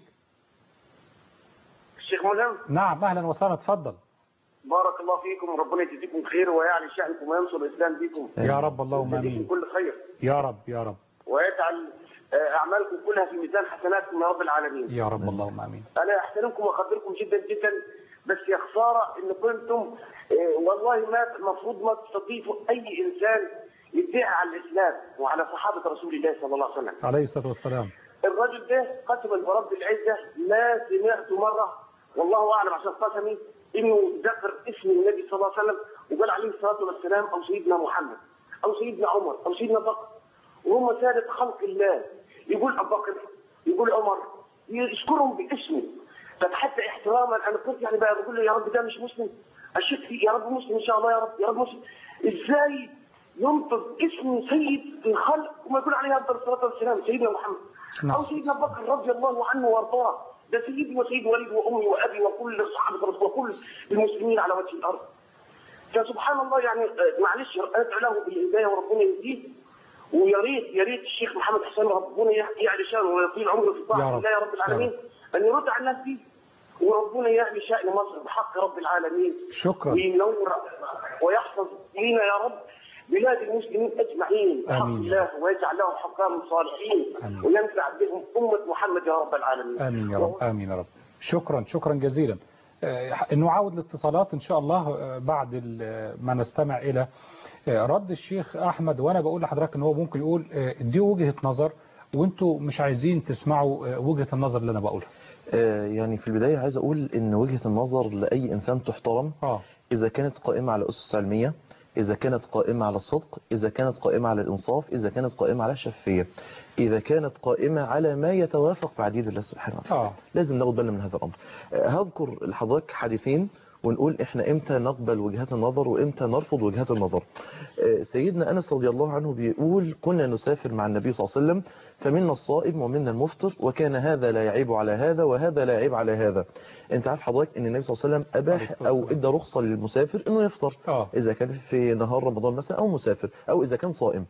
الشيخ ملهم نعم أهلا وسهلا اتفضل بارك الله فيكم ربنا يجزيكم خير ويعلي شأنكم وينصر الاسلام بكم يا رب اللهم ويجزيكم آمين كل خير يا رب يا رب ويجعل آه، اعمالكم كلها في ميزان حسناتكم يا رب العالمين يا رب اللهم آمين انا احترمكم واقدركم جدا جدا بس يا خساره ان كنتم آه، والله ما المفروض ما تستضيفوا اي انسان يدعي على الاسلام وعلى صحابه رسول الله صلى الله عليه وسلم عليه الصلاة والسلام الرجل ده قسما برب العزه ما سمعت مره والله اعلم عشان قسمي انه ذكر اسم النبي صلى الله عليه وسلم وقال عليه الصلاه والسلام او سيدنا محمد او سيدنا عمر او سيدنا بكر وهم ساده خلق الله يقول ابو بكر يقول عمر يذكرهم باسمه طب حتى احتراما انا كنت يعني بقى بقول له يا رب ده مش مسلم اشك فيه يا رب مسلم ان شاء الله يا رب يا رب مسلم ازاي ينطق اسم سيد الخلق وما يقول عليه افضل الصلاه والسلام سيدنا محمد نعم. او سيدنا ابو بكر رضي الله عنه وارضاه ده سيدي وسيد والدي وامي وابي وكل صحابه رسول وكل المسلمين على وجه الارض فسبحان الله يعني آه، معلش ادعو له بالهدايه وربنا يهديه ويا ريت يا ريت الشيخ محمد حسين ربنا يعلي شانه ويطيل عمره في يا طاعه رب. الله يا رب العالمين ان يرد على الناس دي وربنا يعلي شان مصر بحق رب العالمين شكرا وينور ويحفظ لينا يا رب بلاد المسلمين اجمعين بحق آمين يا الله ويجعل لهم حكام صالحين آمين. وينفع بهم امه محمد يا رب العالمين آمين يا رب آمين يا رب شكرا شكرا جزيلا آه، نعاود الاتصالات إن شاء الله آه، بعد ال- ما نستمع إلى آه، رد الشيخ أحمد وأنا بقول لحضرتك إن هو ممكن يقول آه، دي وجهة نظر وانتوا مش عايزين تسمعوا آه، وجهة النظر اللي أنا بقولها آه، يعني في البداية عايز أقول إن وجهة النظر لأي إنسان تحترم آه إذا كانت قائمة على أسس علمية إذا كانت قائمة على الصدق إذا كانت قائمة على الإنصاف إذا كانت قائمة على الشفية إذا كانت قائمة على ما يتوافق مع دين الله سبحانه وتعالى آه. لازم ناخد بالنا من هذا الأمر آه، هذكر لحضرتك حديثين ونقول احنا امتى نقبل وجهات النظر وامتى نرفض وجهات النظر آه، سيدنا انس رضي الله عنه بيقول كنا نسافر مع النبي صلى الله عليه وسلم فمنا الصائم ومنا المفطر وكان هذا لا يعيب على هذا وهذا لا يعيب على هذا انت عارف حضرتك ان النبي صلى الله عليه وسلم عليه اباح الصلاة او والسلام. ادى رخصه للمسافر انه يفطر آه. اذا كان في نهار رمضان مثلا او مسافر او اذا كان صائم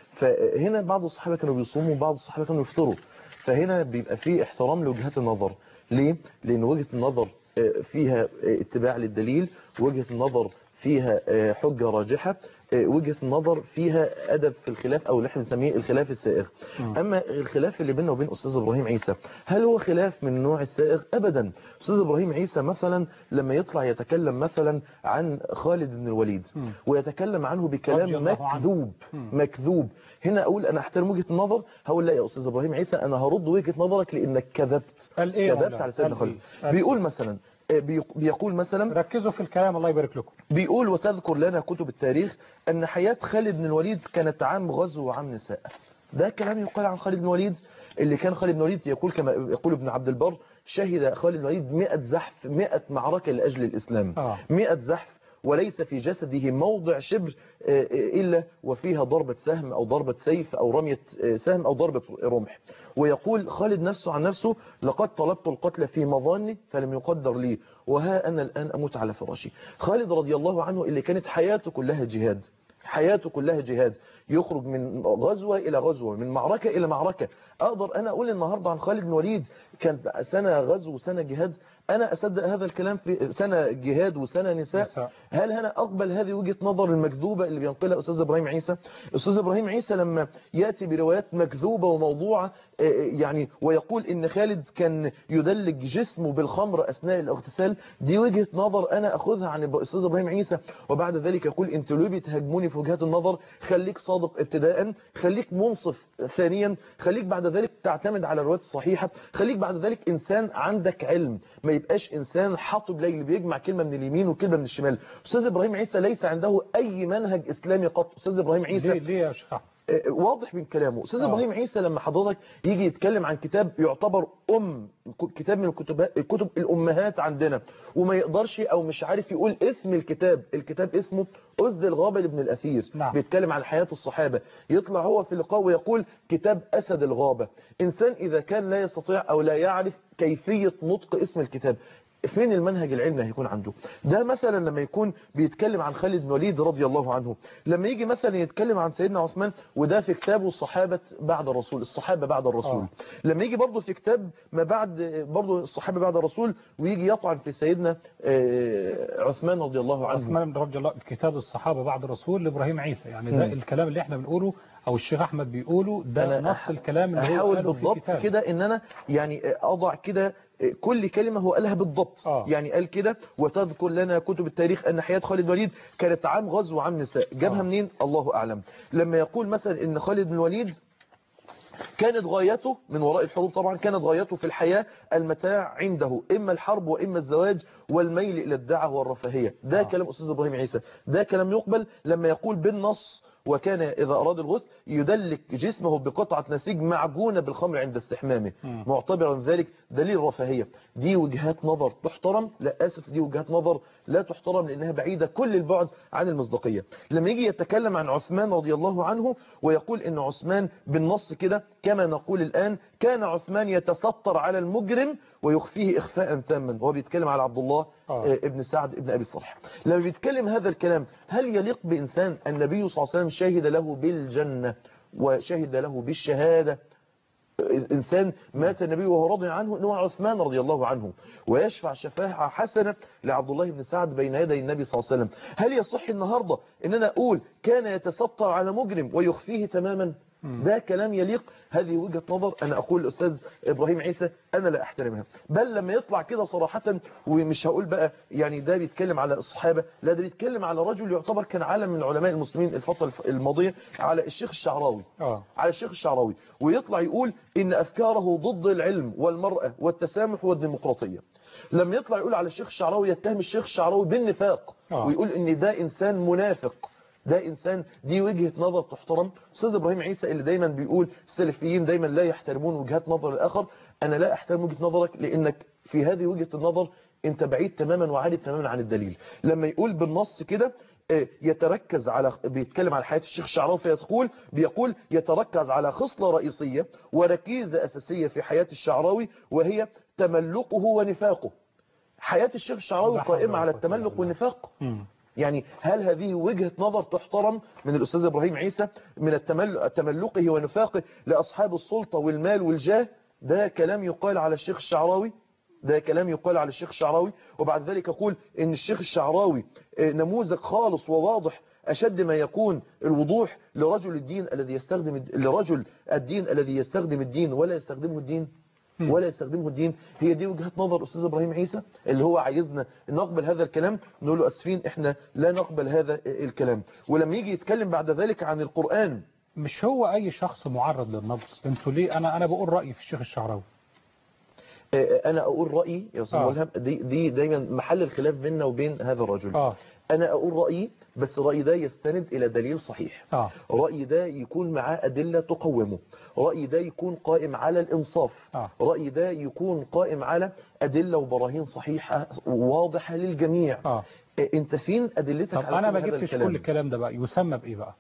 فهنا بعض الصحابه كانوا بيصوموا وبعض الصحابه كانوا يفطروا فهنا بيبقى في احترام لوجهات النظر ليه لان وجهه النظر آه، فيها آه، اتباع للدليل وجهه النظر فيها آه، حجة راجحة آه، وجهة النظر فيها أدب في الخلاف أو اللي احنا بنسميه الخلاف السائغ أما الخلاف اللي بيننا وبين أستاذ إبراهيم عيسى هل هو خلاف من النوع السائغ أبدا أستاذ إبراهيم عيسى مثلا لما يطلع يتكلم مثلا عن خالد بن الوليد ويتكلم عنه رضي بكلام الله عنه. مكذوب مكذوب هنا أقول أنا أحترم وجهة النظر هقول لا يا أستاذ إبراهيم عيسى أنا هرد وجهة نظرك لأنك كذبت قال إيه يا كذبت مولانا؟ على سيدنا قال خالد إيه؟ قال بيقول مثلا آه، بيق- بيقول مثلا ركزوا في الكلام الله يبارك لكم بيقول وتذكر لنا كتب التاريخ أن حياة خالد بن الوليد كانت عام غزو وعام نساء ده كلام يقال عن خالد بن الوليد اللي كان خالد بن الوليد يقول كما يقول ابن عبد البر شهد خالد بن الوليد 100 زحف 100 معركة لأجل الإسلام آه. 100 زحف وليس في جسده موضع شبر آه، آه، إلا وفيها ضربة سهم أو ضربة سيف أو رمية آه، سهم أو ضربة رمح ويقول خالد نفسه عن نفسه لقد طلبت القتل في مظاني فلم يقدر لي وها أنا الآن أموت على فراشي خالد رضي الله عنه اللي كانت حياته كلها جهاد حياته كلها جهاد يخرج من غزوة إلى غزوة من معركة إلى معركة أقدر أنا أقول النهاردة عن خالد بن وليد كان سنة غزو وسنة جهاد أنا أصدق هذا الكلام في سنة جهاد وسنة نساء نساء. هل أنا أقبل هذه وجهة نظر المكذوبة اللي بينقلها أستاذ إبراهيم عيسى أستاذ إبراهيم عيسى لما يأتي بروايات مكذوبة وموضوعة آه، يعني ويقول إن خالد كان يدلج جسمه بالخمر أثناء الاغتسال دي وجهة نظر أنا أخذها عن الأستاذ إبراهيم عيسى وبعد ذلك يقول أنتوا ليه بتهاجموني في وجهات النظر خليك صادق ابتداء خليك منصف ثانيا خليك بعد ذلك تعتمد على الروايات الصحيحة خليك بعد ذلك إنسان عندك علم ما يبقاش إنسان حاطب ليل بيجمع كلمة من اليمين وكلمة من الشمال أستاذ إبراهيم عيسى ليس عنده أي منهج إسلامي قط أستاذ إبراهيم عيسى ليه ليه يا شيخ أحمد؟ آه، واضح من كلامه استاذ آه. ابراهيم عيسى لما حضرتك يجي يتكلم عن كتاب يعتبر ام ك- كتاب من الكتب الكتب الامهات عندنا وما يقدرش او مش عارف يقول اسم الكتاب الكتاب اسمه أسد الغابة لابن الأثير نعم. بيتكلم عن حياة الصحابة يطلع هو في لقاء ويقول كتاب أسد الغابة إنسان إذا كان لا يستطيع أو لا يعرف كيفية نطق اسم الكتاب فين المنهج العلمي هيكون عنده ده مثلا لما يكون بيتكلم عن خالد بن وليد رضي الله عنه لما يجي مثلا يتكلم عن سيدنا عثمان وده في كتابه الصحابة بعد الرسول الصحابة بعد الرسول آه. لما يجي برضه في كتاب ما بعد برضه الصحابة بعد الرسول ويجي يطعن في سيدنا آه، عثمان رضي الله عنه عثمان بن رضي الله كتاب الصحابة بعد الرسول لإبراهيم عيسى يعني ده مم. الكلام اللي احنا بنقوله أو الشيخ أحمد بيقوله ده أنا نص أح- الكلام اللي هو احاول قاله في بالضبط كتابه. كده ان انا يعني اضع كده كل كلمة هو قالها بالضبط آه. يعني قال كده وتذكر لنا كتب التاريخ ان حياة خالد وليد كانت عام غزو وعام نساء جابها آه. منين الله اعلم لما يقول مثلا ان خالد بن الوليد كانت غايته من وراء الحروب طبعا كانت غايته في الحياة المتاع عنده إما الحرب وإما الزواج والميل إلى الدعة والرفاهية ده آه. كلام أستاذ إبراهيم عيسى ده كلام يقبل لما يقول بالنص وكان إذا أراد الغسل يدلك جسمه بقطعة نسيج معجونة بالخمر عند استحمامه مم. معتبرا ذلك دليل رفاهية دي وجهات نظر تحترم لا آسف دي وجهات نظر لا تحترم لأنها بعيدة كل البعد عن المصداقية لما يجي يتكلم عن عثمان رضي الله عنه ويقول إن عثمان بالنص كده كما نقول الآن كان عثمان يتستر على المجرم ويخفيه إخفاء تاما وهو بيتكلم على عبد الله آه. آه، ابن سعد ابن أبي الصالح لما بيتكلم هذا الكلام هل يليق بإنسان النبي صلى الله عليه وسلم شهد له بالجنة وشهد له بالشهادة إنسان مات النبي وهو راضي عنه أنه عثمان رضي الله عنه ويشفع شفاعة حسنة لعبد الله بن سعد بين يدي النبي صلى الله عليه وسلم هل يصح النهاردة أن أنا أقول كان يتستر على مجرم ويخفيه تماما ده كلام يليق هذه وجهة نظر أنا أقول الأستاذ إبراهيم عيسى أنا لا أحترمها بل لما يطلع كده صراحة ومش هقول بقى يعني ده بيتكلم على الصحابة لا ده بيتكلم على رجل يعتبر كان عالم من علماء المسلمين الفترة الماضية على الشيخ الشعراوي آه. على الشيخ الشعراوي ويطلع يقول إن أفكاره ضد العلم والمرأة والتسامح والديمقراطية لما يطلع يقول على الشيخ الشعراوي يتهم الشيخ الشعراوي بالنفاق آه. ويقول إن ده إنسان منافق ده انسان دي وجهه نظر تحترم استاذ ابراهيم عيسى اللي دايما بيقول السلفيين دايما لا يحترمون وجهات نظر الاخر انا لا احترم وجهه نظرك لانك في هذه وجهه النظر انت بعيد تماما وعالي تماما عن الدليل لما يقول بالنص كده آه، يتركز على بيتكلم على حياة الشيخ الشعراوي فيقول بيقول يتركز على خصلة رئيسية وركيزة أساسية في حياة الشعراوي وهي تملقه ونفاقه حياة الشيخ الشعراوي لا حول قائمة ولا على قوة إلا التملق بالله. والنفاق مم. يعني هل هذه وجهة نظر تحترم من الأستاذ إبراهيم عيسى من التمل- تملقه ونفاقه لأصحاب السلطة والمال والجاه ده كلام يقال على الشيخ الشعراوي ده كلام يقال على الشيخ الشعراوي وبعد ذلك يقول ان الشيخ الشعراوي آه، نموذج خالص وواضح أشد ما يكون الوضوح لرجل الدين الذي يستخدم الد- لرجل الدين الذي يستخدم الدين ولا يستخدمه الدين ولا يستخدمه الدين هي دي وجهة نظر أستاذ إبراهيم عيسى اللي هو عايزنا نقبل هذا الكلام نقول له أسفين إحنا لا نقبل هذا الكلام ولما يجي يتكلم بعد ذلك عن القرآن مش هو اي شخص معرض للنبض انتوا ليه انا انا بقول رايي في الشيخ الشعراوي آه، أنا أقول رأيي يا أستاذ آه. ملهم دي, دي دايما محل الخلاف بيننا وبين هذا الرجل اه أنا أقول رأيي بس رأيي ده يستند إلى دليل صحيح اه رأيي ده يكون معاه أدلة تقومه رأيي ده يكون قائم على الإنصاف آه. رأيي ده يكون قائم على أدلة وبراهين صحيحة واضحة للجميع اه إيه، أنت فين أدلتك طب على انا كل ما هذا جبتش الكلام؟ كل الكلام ده بقى يسمى بايه بقى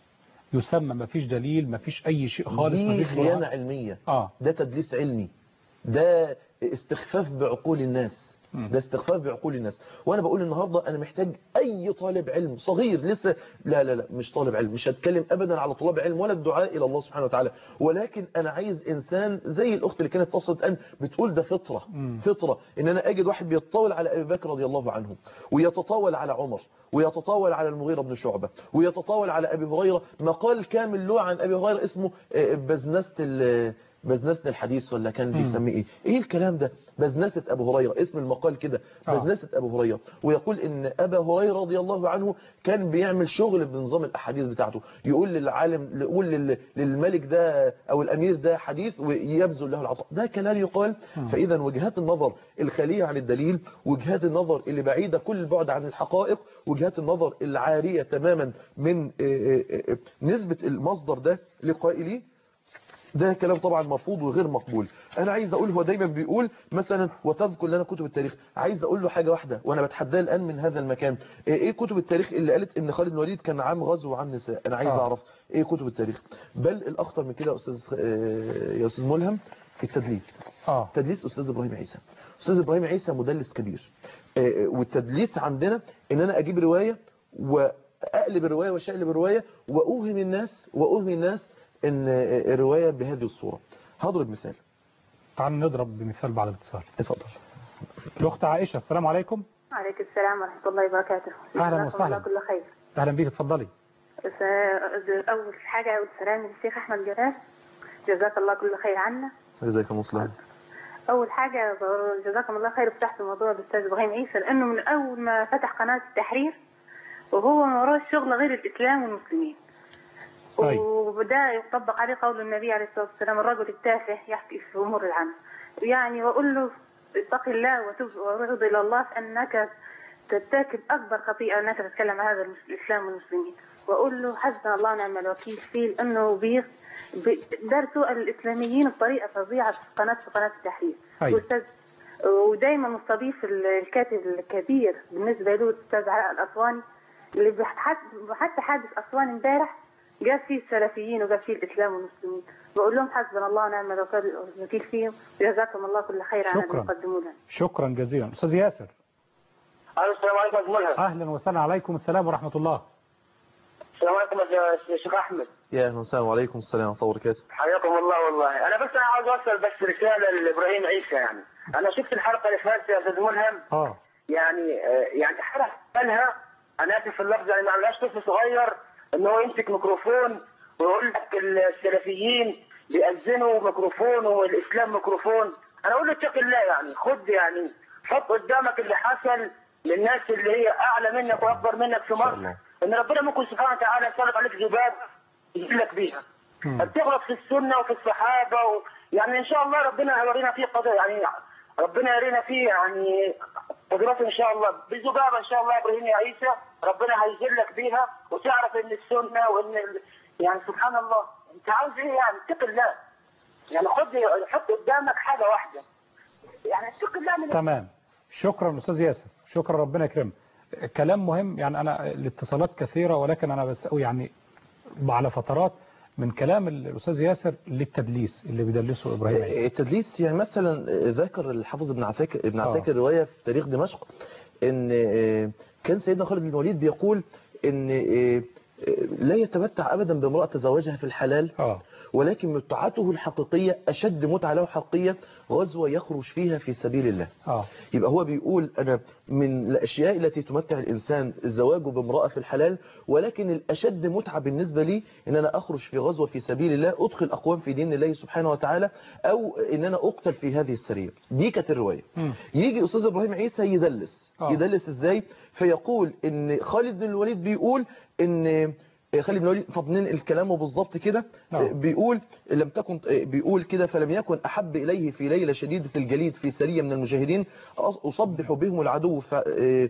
يسمى ما فيش دليل ما فيش اي شيء خالص ما دي فيش خيانة برهان. علمية اه ده تدليس علمي ده استخفاف بعقول الناس مم. ده استخفاف بعقول الناس وانا بقول النهارده انا محتاج اي طالب علم صغير لسه لا لا لا مش طالب علم مش هتكلم ابدا على طلاب علم ولا الدعاء الى الله سبحانه وتعالى ولكن انا عايز انسان زي الاخت اللي كانت اتصلت ان بتقول ده فطره مم. فطره ان انا اجد واحد بيتطاول على ابي بكر رضي الله عنه ويتطاول على عمر ويتطاول على المغيره بن شعبه ويتطاول على ابي هريره مقال كامل له عن ابي هريره اسمه آه، بزنسه ال- بزنسة الحديث ولا كان بيسميه ايه ايه الكلام ده بزنسة ابو هريرة اسم المقال كده آه. بزنسة ابو هريرة ويقول ان ابا هريرة رضي الله عنه كان بيعمل شغل بنظام الاحاديث بتاعته يقول للعالم يقول لل- للملك ده او الامير ده حديث ويبذل له العطاء ده كلام يقال فاذا وجهات النظر الخالية عن الدليل وجهات النظر اللي بعيدة كل البعد عن الحقائق وجهات النظر العارية تماما من آه، آه، آه، نسبة المصدر ده لقائليه ده كلام طبعا مرفوض وغير مقبول انا عايز اقول هو دايما بيقول مثلا وتذكر لنا كتب التاريخ عايز اقول له حاجه واحده وانا بتحداه الان من هذا المكان ايه إيه كتب التاريخ اللي قالت ان خالد بن الوليد كان عام غزو عن نساء انا عايز آه. اعرف ايه كتب التاريخ بل الاخطر من كده يا استاذ آه، يا استاذ ملهم التدليس اه تدليس استاذ ابراهيم عيسى استاذ ابراهيم عيسى مدلس كبير آه، والتدليس عندنا ان انا اجيب روايه واقلب الروايه واشقلب الروايه واوهم الناس واوهم الناس ان آه، الروايه بهذه الصوره هضرب مثال تعال نضرب بمثال بعد الاتصال اتفضل الاخت عائشه السلام عليكم عليكم السلام ورحمة الله وبركاته أهلا جزاكم وسهلا. الله كل خير اهلا بيك اتفضلي س- أول حاجة أول سلام للشيخ أحمد جلال جزاك الله كل خير عنا جزاكم الله خيرا أول حاجة ب- جزاكم الله خير فتحت موضوع الأستاذ إبراهيم عيسى لأنه من أول ما فتح قناة التحرير وهو ما وراه الشغل غير الإسلام والمسلمين طيب. وبدا يطبق عليه قول النبي عليه الصلاة والسلام الرجل التافه يحكي في أمور العامة يعني وأقول له اتق الله وتب وارغب إلى الله أنك ترتكب أكبر خطيئة أنك تتكلم عن هذا المس- الإسلام والمسلمين وأقول له حسبنا الله ونعم الوكيل فيه لأنه بيخ ب- درسوا الإسلاميين بطريقة فظيعة في قناة في قناة التحرير أيوة. وأستاذ ودايما مستضيف ال- الكاتب الكبير بالنسبة له الأستاذ علاء الأسواني اللي بحت- حتى حادث أسوان امبارح جاب فيه السلفيين وجاب فيه الإسلام والمسلمين بقول لهم حسبنا الله ونعم الوكيل الوكيل فيهم وجزاكم الله كل خير على شكراً. ما يقدموا لنا شكرا جزيلا استاذ ياسر الو السلام عليكم يا أستاذ ملهم اهلا وسهلا عليكم السلام ورحمه الله السلام عليكم يا شيخ احمد يا اهلا وسهلا وعليكم السلام ورحمه الله وبركاته حياكم الله والله انا بس انا عاوز اوصل بس رساله لابراهيم عيسى يعني انا شفت الحلقه اللي فاتت يا استاذ ملهم اه يعني آه، يعني حلقه قالها انا اسف في اللفظ يعني ما عملهاش طفل صغير ان هو يمسك ميكروفون ويقول لك السلفيين بيأذنوا ميكروفون والاسلام ميكروفون انا اقول له اتق الله يعني خد يعني حط قدامك اللي حصل للناس اللي هي اعلى منك واكبر منك في شاء مصر الله. ان ربنا ممكن سبحانه وتعالى يسلط عليك ذباب يجيلك بيها بتغلط في السنه وفي الصحابه و... يعني ان شاء الله ربنا هيورينا فيه قضاء يعني ربنا يرينا فيه يعني ودلوقتي ان شاء الله بذبابه ان شاء الله يا ابراهيم يا عيسى ربنا هيذلك بيها وتعرف ان السنه وان ال... يعني سبحان الله انت عاوز ايه يعني اتق الله يعني خد حط قدامك حاجه واحده يعني اتق الله من تمام شكرا أستاذ ياسر شكرا ربنا يكرمك كلام مهم يعني أنا الاتصالات كثيرة ولكن أنا بس يعني على فترات من كلام الأستاذ ياسر للتدليس اللي بيدلسه إبراهيم عيسى التدليس يعني مثلا ذكر الحافظ ابن عساكر ابن آه. عساكر روايه في تاريخ دمشق ان آه، كان سيدنا خالد بن الوليد بيقول ان آه، آه، لا يتمتع ابدا بامراه تزوجها في الحلال آه. ولكن متعته الحقيقيه اشد متعه له حقيقيه غزوه يخرج فيها في سبيل الله آه. يبقى هو بيقول أنا من الأشياء التي تمتع الإنسان الزواج بامرأة في الحلال ولكن الأشد متعة بالنسبة لي إن أنا أخرج في غزوة في سبيل الله أدخل أقوام في دين الله سبحانه وتعالى أو إن أنا أقتل في هذه السرية دي كانت الرواية مم. يجي أستاذ إبراهيم عيسى يدلس آه. يدلس إزاي فيقول إن خالد بن الوليد بيقول إن خالد بن الوليد طب ننقل كلامه بالظبط كده نعم. بيقول لم تكن بيقول كده فلم يكن أحب إليه في ليلة شديدة الجليد في سرية من المجاهدين أصبح بهم العدو ف-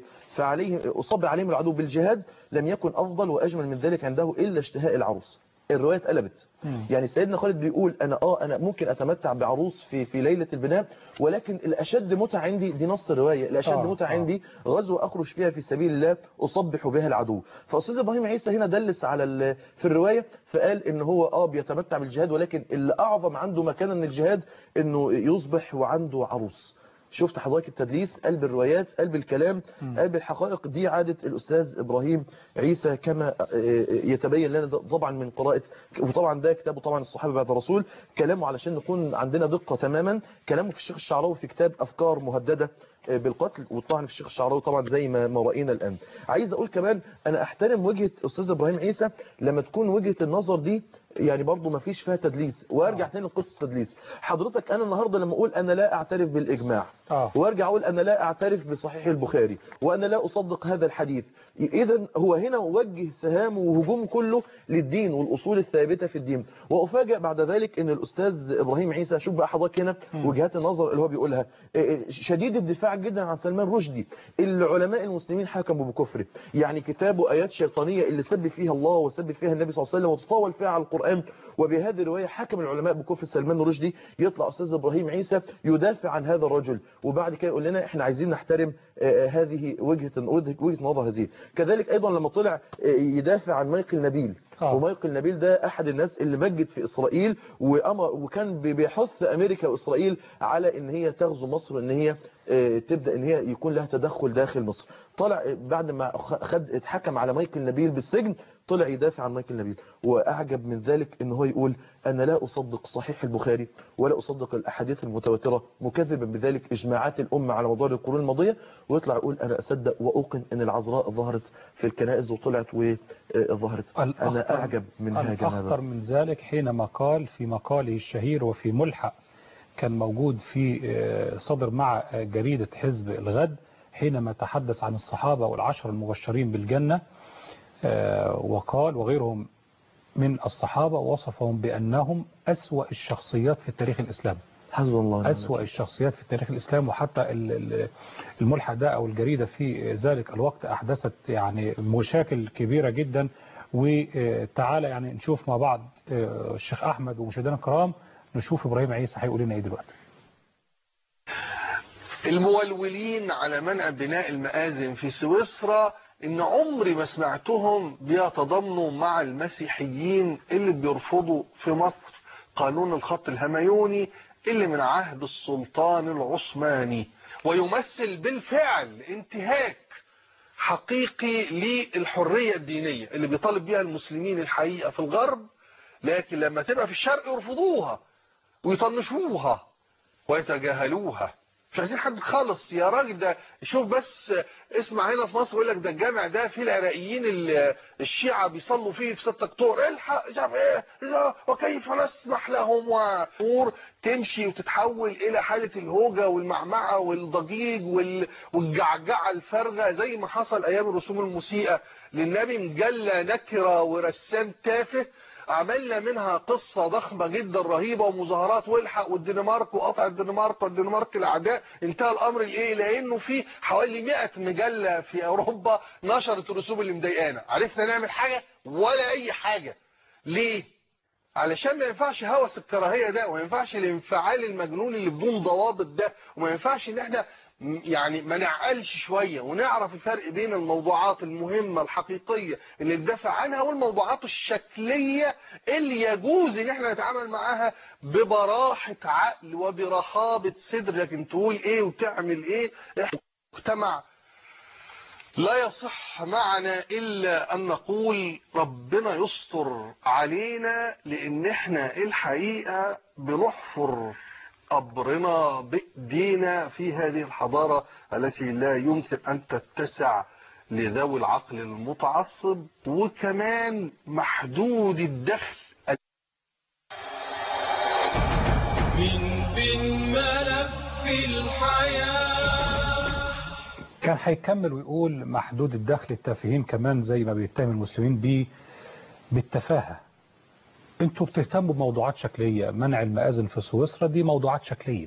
فعليهم أصبح عليهم العدو بالجهاد لم يكن أفضل وأجمل من ذلك عنده إلا اشتهاء العروس الرواية اتقلبت مم. يعني سيدنا خالد بيقول انا اه انا ممكن اتمتع بعروس في في ليله البناء ولكن الاشد متعه عندي دي نص الروايه الاشد آه، متعه آه. عندي غزوه اخرج فيها في سبيل الله اصبح بها العدو فاستاذ ابراهيم عيسى هنا دلس على ال- في الروايه فقال ان هو اه بيتمتع بالجهاد ولكن اللي اعظم عنده مكانا من الجهاد انه يصبح وعنده عروس شفت حضرتك التدليس قلب الروايات قلب الكلام قلب الحقائق دي عادة الأستاذ إبراهيم عيسى كما آه، يتبين لنا ده طبعا من قراءة وطبعا ده كتابه طبعا الصحابة بعد الرسول كلامه علشان نكون عندنا دقة تماما كلامه في الشيخ الشعراوي في كتاب أفكار مهددة آه، بالقتل والطعن في الشيخ الشعراوي طبعا زي ما ما رأينا الآن عايز أقول كمان أنا أحترم وجهة أستاذ إبراهيم عيسى لما تكون وجهة النظر دي يعني برضو ما فيش فيها تدليس وارجع تاني لقصة التدليس حضرتك أنا النهاردة لما أقول أنا لا أعترف بالإجماع آه. وارجع اقول انا لا اعترف بصحيح البخاري وانا لا اصدق هذا الحديث اذا هو هنا وجه سهامه وهجوم كله للدين والاصول الثابته في الدين وافاجئ بعد ذلك ان الاستاذ ابراهيم عيسى شوف بقى حضرتك هنا وجهات النظر اللي هو بيقولها إيه، شديد الدفاع جدا عن سلمان رشدي اللي علماء المسلمين حكموا بكفره يعني كتابه ايات شيطانيه اللي سب فيها الله وسب فيها النبي صلى الله عليه وسلم وتطاول فيها على القران وبهذه الروايه حكم العلماء بكفر سلمان رشدي يطلع استاذ ابراهيم عيسى يدافع عن هذا الرجل وبعد كده يقول لنا احنا عايزين نحترم آه، هذه وجهه وجهه وجهة نظر هذه كذلك ايضا لما طلع آه، يدافع عن مايكل نبيل آه. ومايكل نبيل ده احد الناس اللي مجد في اسرائيل وامر وكان بي- بيحث امريكا واسرائيل على ان هي تغزو مصر ان هي آه، تبدا ان هي يكون لها تدخل داخل مصر طلع آه، بعد ما خ- خد اتحكم على مايكل نبيل بالسجن طلع يدافع عن مايكل نبيل واعجب من ذلك ان هو يقول انا لا اصدق صحيح البخاري ولا اصدق الاحاديث المتواتره مكذبا بذلك اجماعات الامه على مدار القرون الماضيه ويطلع يقول انا اصدق واوقن ان العذراء ظهرت في الكنائس وطلعت وظهرت انا الأخطر- اعجب من هذا الأخطر من ذلك حينما قال في مقاله الشهير وفي ملحق كان موجود في آه، صدر مع آه، جريدة حزب الغد حينما تحدث عن الصحابة والعشر المبشرين بالجنة آه، وقال وغيرهم من الصحابة وصفهم بأنهم أسوأ الشخصيات في التاريخ الإسلامي حسب الله ونعم أسوأ الشخصيات في التاريخ الإسلامي وحتى ال- ال- الملحق ده أو الجريدة في ذلك الوقت أحدثت يعني مشاكل كبيرة جدا وتعالى يعني نشوف مع بعض آه، الشيخ أحمد ومشاهدينا الكرام نشوف إبراهيم عيسى هيقول لنا إيه دلوقتي المولولين على منع بناء المآذن في سويسرا ان عمري ما سمعتهم بيتضامنوا مع المسيحيين اللي بيرفضوا في مصر قانون الخط الهميوني اللي من عهد السلطان العثماني ويمثل بالفعل انتهاك حقيقي للحرية الدينية اللي بيطالب بيها المسلمين الحقيقة في الغرب لكن لما تبقى في الشرق يرفضوها ويطنشوها ويتجاهلوها مش عايزين حد خالص يا راجل ده شوف بس اسمع هنا في مصر يقول لك ده الجامع ده فيه العراقيين ال- الشيعة بيصلوا فيه في 6 اكتوبر الحق مش عارف ايه إذا- وكيف نسمح لهم وامور تمشي وتتحول الى حالة الهوجة والمعمعة والضجيج وال- والجعجعة الفارغة زي ما حصل ايام الرسوم المسيئة للنبي مجلة نكرة ورسام تافه عملنا منها قصة ضخمة جدا رهيبة ومظاهرات والحق والدنمارك وقطع الدنمارك والدنمارك الأعداء انتهى الأمر لإيه لأنه في حوالي 100 مجلة في أوروبا نشرت الرسوم اللي مضايقانا عرفنا نعمل حاجة ولا أي حاجة ليه علشان ما ينفعش هوس الكراهية ده وما ينفعش الانفعال المجنون اللي بدون ضوابط ده وما ينفعش ان احنا يعني ما نعقلش شوية ونعرف الفرق بين الموضوعات المهمة الحقيقية اللي ندافع عنها والموضوعات الشكلية اللي يجوز ان احنا نتعامل معاها ببراحة عقل وبرحابة صدر لكن تقول ايه وتعمل ايه احنا مجتمع لا يصح معنا إلا أن نقول ربنا يستر علينا لأن احنا الحقيقة بنحفر قبرنا بإيدينا في هذه الحضارة التي لا يمكن أن تتسع لذوي العقل المتعصب وكمان محدود الدخل من بين ملف الحياة كان هيكمل ويقول محدود الدخل التافهين كمان زي ما بيتهم المسلمين بيه بالتفاهة انتوا بتهتموا بموضوعات شكلية منع المآذن في سويسرا دي موضوعات شكلية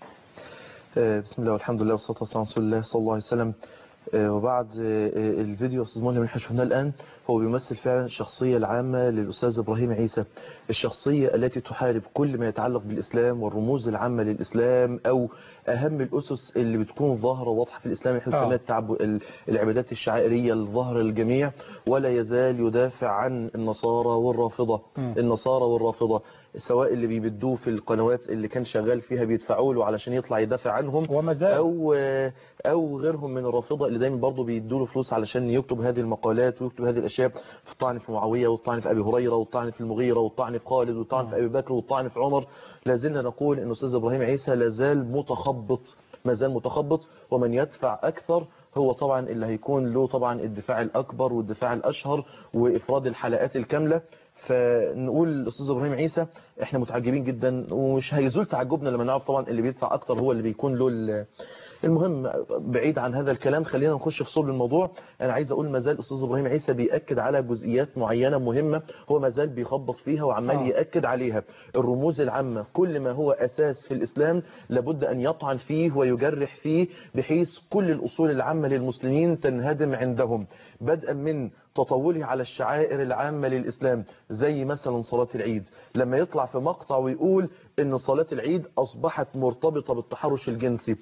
بسم الله والحمد لله والصلاة والسلام على رسول الله صلى الله عليه وسلم وبعد الفيديو استاذ مولى اللي احنا شفناه الان هو بيمثل فعلا الشخصيه العامه للاستاذ ابراهيم عيسى الشخصيه التي تحارب كل ما يتعلق بالاسلام والرموز العامه للاسلام او اهم الاسس اللي بتكون ظاهره واضحه في الاسلام احنا آه. بنسميها التعب العبادات الشعائريه الظاهره للجميع ولا يزال يدافع عن النصارى والرافضه م. النصارى والرافضه سواء اللي بيبدوه في القنوات اللي كان شغال فيها بيدفعوا له علشان يطلع يدافع عنهم وما زال او او غيرهم من الرافضه اللي دايما برضه بيدوا له فلوس علشان يكتب هذه المقالات ويكتب هذه الاشياء في الطعن في معاويه والطعن في ابي هريره والطعن في المغيره والطعن في خالد والطعن في ابي بكر والطعن في عمر لا زلنا نقول ان استاذ ابراهيم عيسى لا زال متخبط ما زال متخبط ومن يدفع اكثر هو طبعا اللي هيكون له طبعا الدفاع الاكبر والدفاع الاشهر وافراد الحلقات الكامله فنقول الاستاذ ابراهيم عيسى احنا متعجبين جدا ومش هيزول تعجبنا لما نعرف طبعا اللي بيدفع اكتر هو اللي بيكون له ال- المهم بعيد عن هذا الكلام خلينا نخش في صلب الموضوع انا عايز اقول ما زال الاستاذ ابراهيم عيسى بياكد على جزئيات معينه مهمه هو ما زال بيخبط فيها وعمال آه. ياكد عليها الرموز العامه كل ما هو اساس في الاسلام لابد ان يطعن فيه ويجرح فيه بحيث كل الاصول العامه للمسلمين تنهدم عندهم بدءا من تطوله على الشعائر العامة للإسلام زي مثلا صلاة العيد لما يطلع في مقطع ويقول ان صلاة العيد أصبحت مرتبطة بالتحرش الجنسي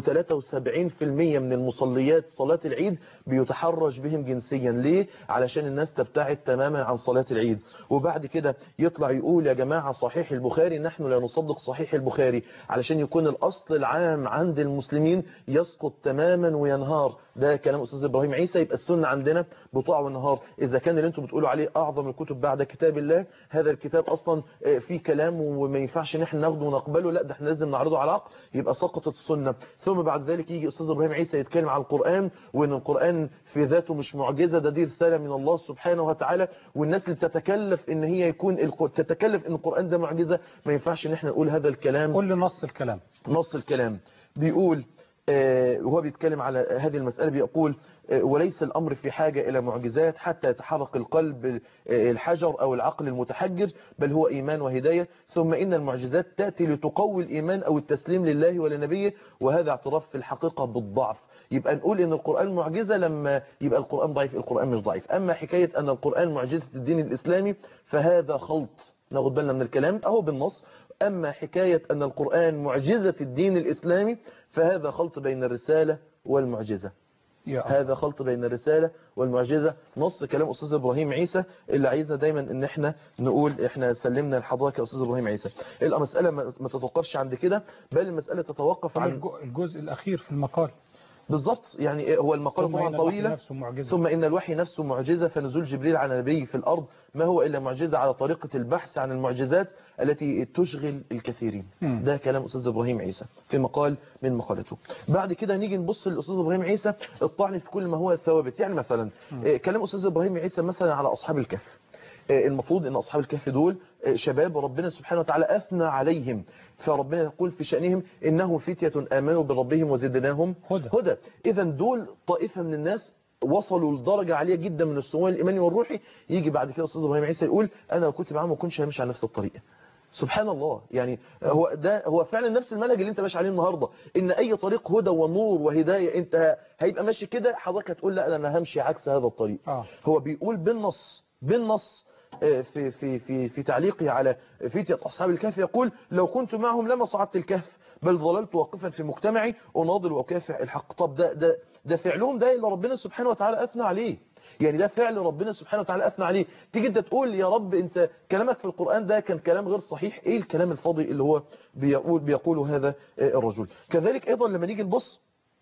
و73% من المصليات صلاة العيد بيتحرش بهم جنسيا ليه؟ علشان الناس تبتعد تماما عن صلاة العيد وبعد كده يطلع يقول يا جماعة صحيح البخاري نحن لا نصدق صحيح البخاري علشان يكون الأصل العام عند المسلمين يسقط تماما وينهار ده كلام أستاذ إبراهيم عيسى يبقى السنة عندنا بطاع والنهار إذا كان اللي انتم بتقولوا عليه أعظم الكتب بعد كتاب الله هذا الكتاب أصلا آه، فيه كلام وما ينفعش ان احنا ناخده ونقبله لا ده احنا لازم نعرضه على العقل يبقى سقطت السنة ثم بعد ذلك يجي أستاذ إبراهيم عيسى يتكلم عن القرآن وإن القرآن في ذاته مش معجزة ده دي رسالة من الله سبحانه وتعالى والناس اللي بتتكلف ان هي يكون الق- تتكلف ان القرآن ده معجزة ما ينفعش ان احنا نقول هذا الكلام قول لي نص الكلام نص الكلام بيقول آه، وهو بيتكلم على هذه المسألة بيقول آه، وليس الأمر في حاجة إلى معجزات حتى يتحرك القلب آه، الحجر أو العقل المتحجر بل هو إيمان وهداية ثم إن المعجزات تأتي لتقوي الإيمان أو التسليم لله ولنبيه وهذا اعتراف في الحقيقة بالضعف يبقى نقول ان القرآن معجزة لما يبقى القرآن ضعيف القرآن مش ضعيف اما حكاية ان القرآن معجزة الدين الاسلامي فهذا خلط ناخد بالنا من الكلام اهو بالنص اما حكاية ان القرآن معجزة الدين الاسلامي فهذا خلط بين الرسالة والمعجزة يا هذا خلط بين الرسالة والمعجزة نص كلام أستاذ إبراهيم عيسى اللي عايزنا دايما إن إحنا نقول إحنا سلمنا لحضرتك يا أستاذ إبراهيم عيسى المسألة ما ما تتوقفش عند كده بل المسألة تتوقف عن الج- الجزء الأخير في المقال بالظبط يعني هو المقالة ثم طبعا إن الوحي طويلة نفسه معجزة. ثم إن الوحي نفسه معجزة فنزول جبريل على نبي في الأرض ما هو إلا معجزة على طريقة البحث عن المعجزات التي تشغل الكثيرين مم. ده كلام أستاذ إبراهيم عيسى في مقال من مقالته بعد كده نيجي نبص للأستاذ إبراهيم عيسى الطعن في كل ما هو ثوابت يعني مثلا آه، كلام أستاذ إبراهيم عيسى مثلا على أصحاب الكهف آه، المفروض ان اصحاب الكهف دول آه، شباب ربنا سبحانه وتعالى اثنى عليهم فربنا يقول في شانهم انهم فتيه امنوا بربهم وزدناهم هدى. هدى اذا دول طائفه من الناس وصلوا لدرجة عالية جدا من السمو الإيماني والروحي يجي بعد كده أستاذ إبراهيم عيسى يقول أنا لو كنت معاه ما كنتش همشي على نفس الطريق سبحان الله يعني هو ده هو فعلا نفس المنهج اللي انت ماشي عليه النهارده ان اي طريق هدى ونور وهدايه انت هيبقى ماشي كده حضرتك هتقول لا انا همشي عكس هذا الطريق آه. هو بيقول بالنص بالنص آه، في في في في تعليقه على فتية أصحاب الكهف يقول لو كنت معهم لما صعدت الكهف بل ظللت واقفا في مجتمعي أناضل وأكافح الحق طب ده ده ده فعلهم ده اللي ربنا سبحانه وتعالى أثنى عليه يعني ده فعل ربنا سبحانه وتعالى أثنى عليه تيجي انت تقول يا رب انت كلامك في القرآن ده كان كلام غير صحيح ايه الكلام الفاضي اللي هو بيقول بيقوله هذا آه، الرجل كذلك ايضا لما نيجي نبص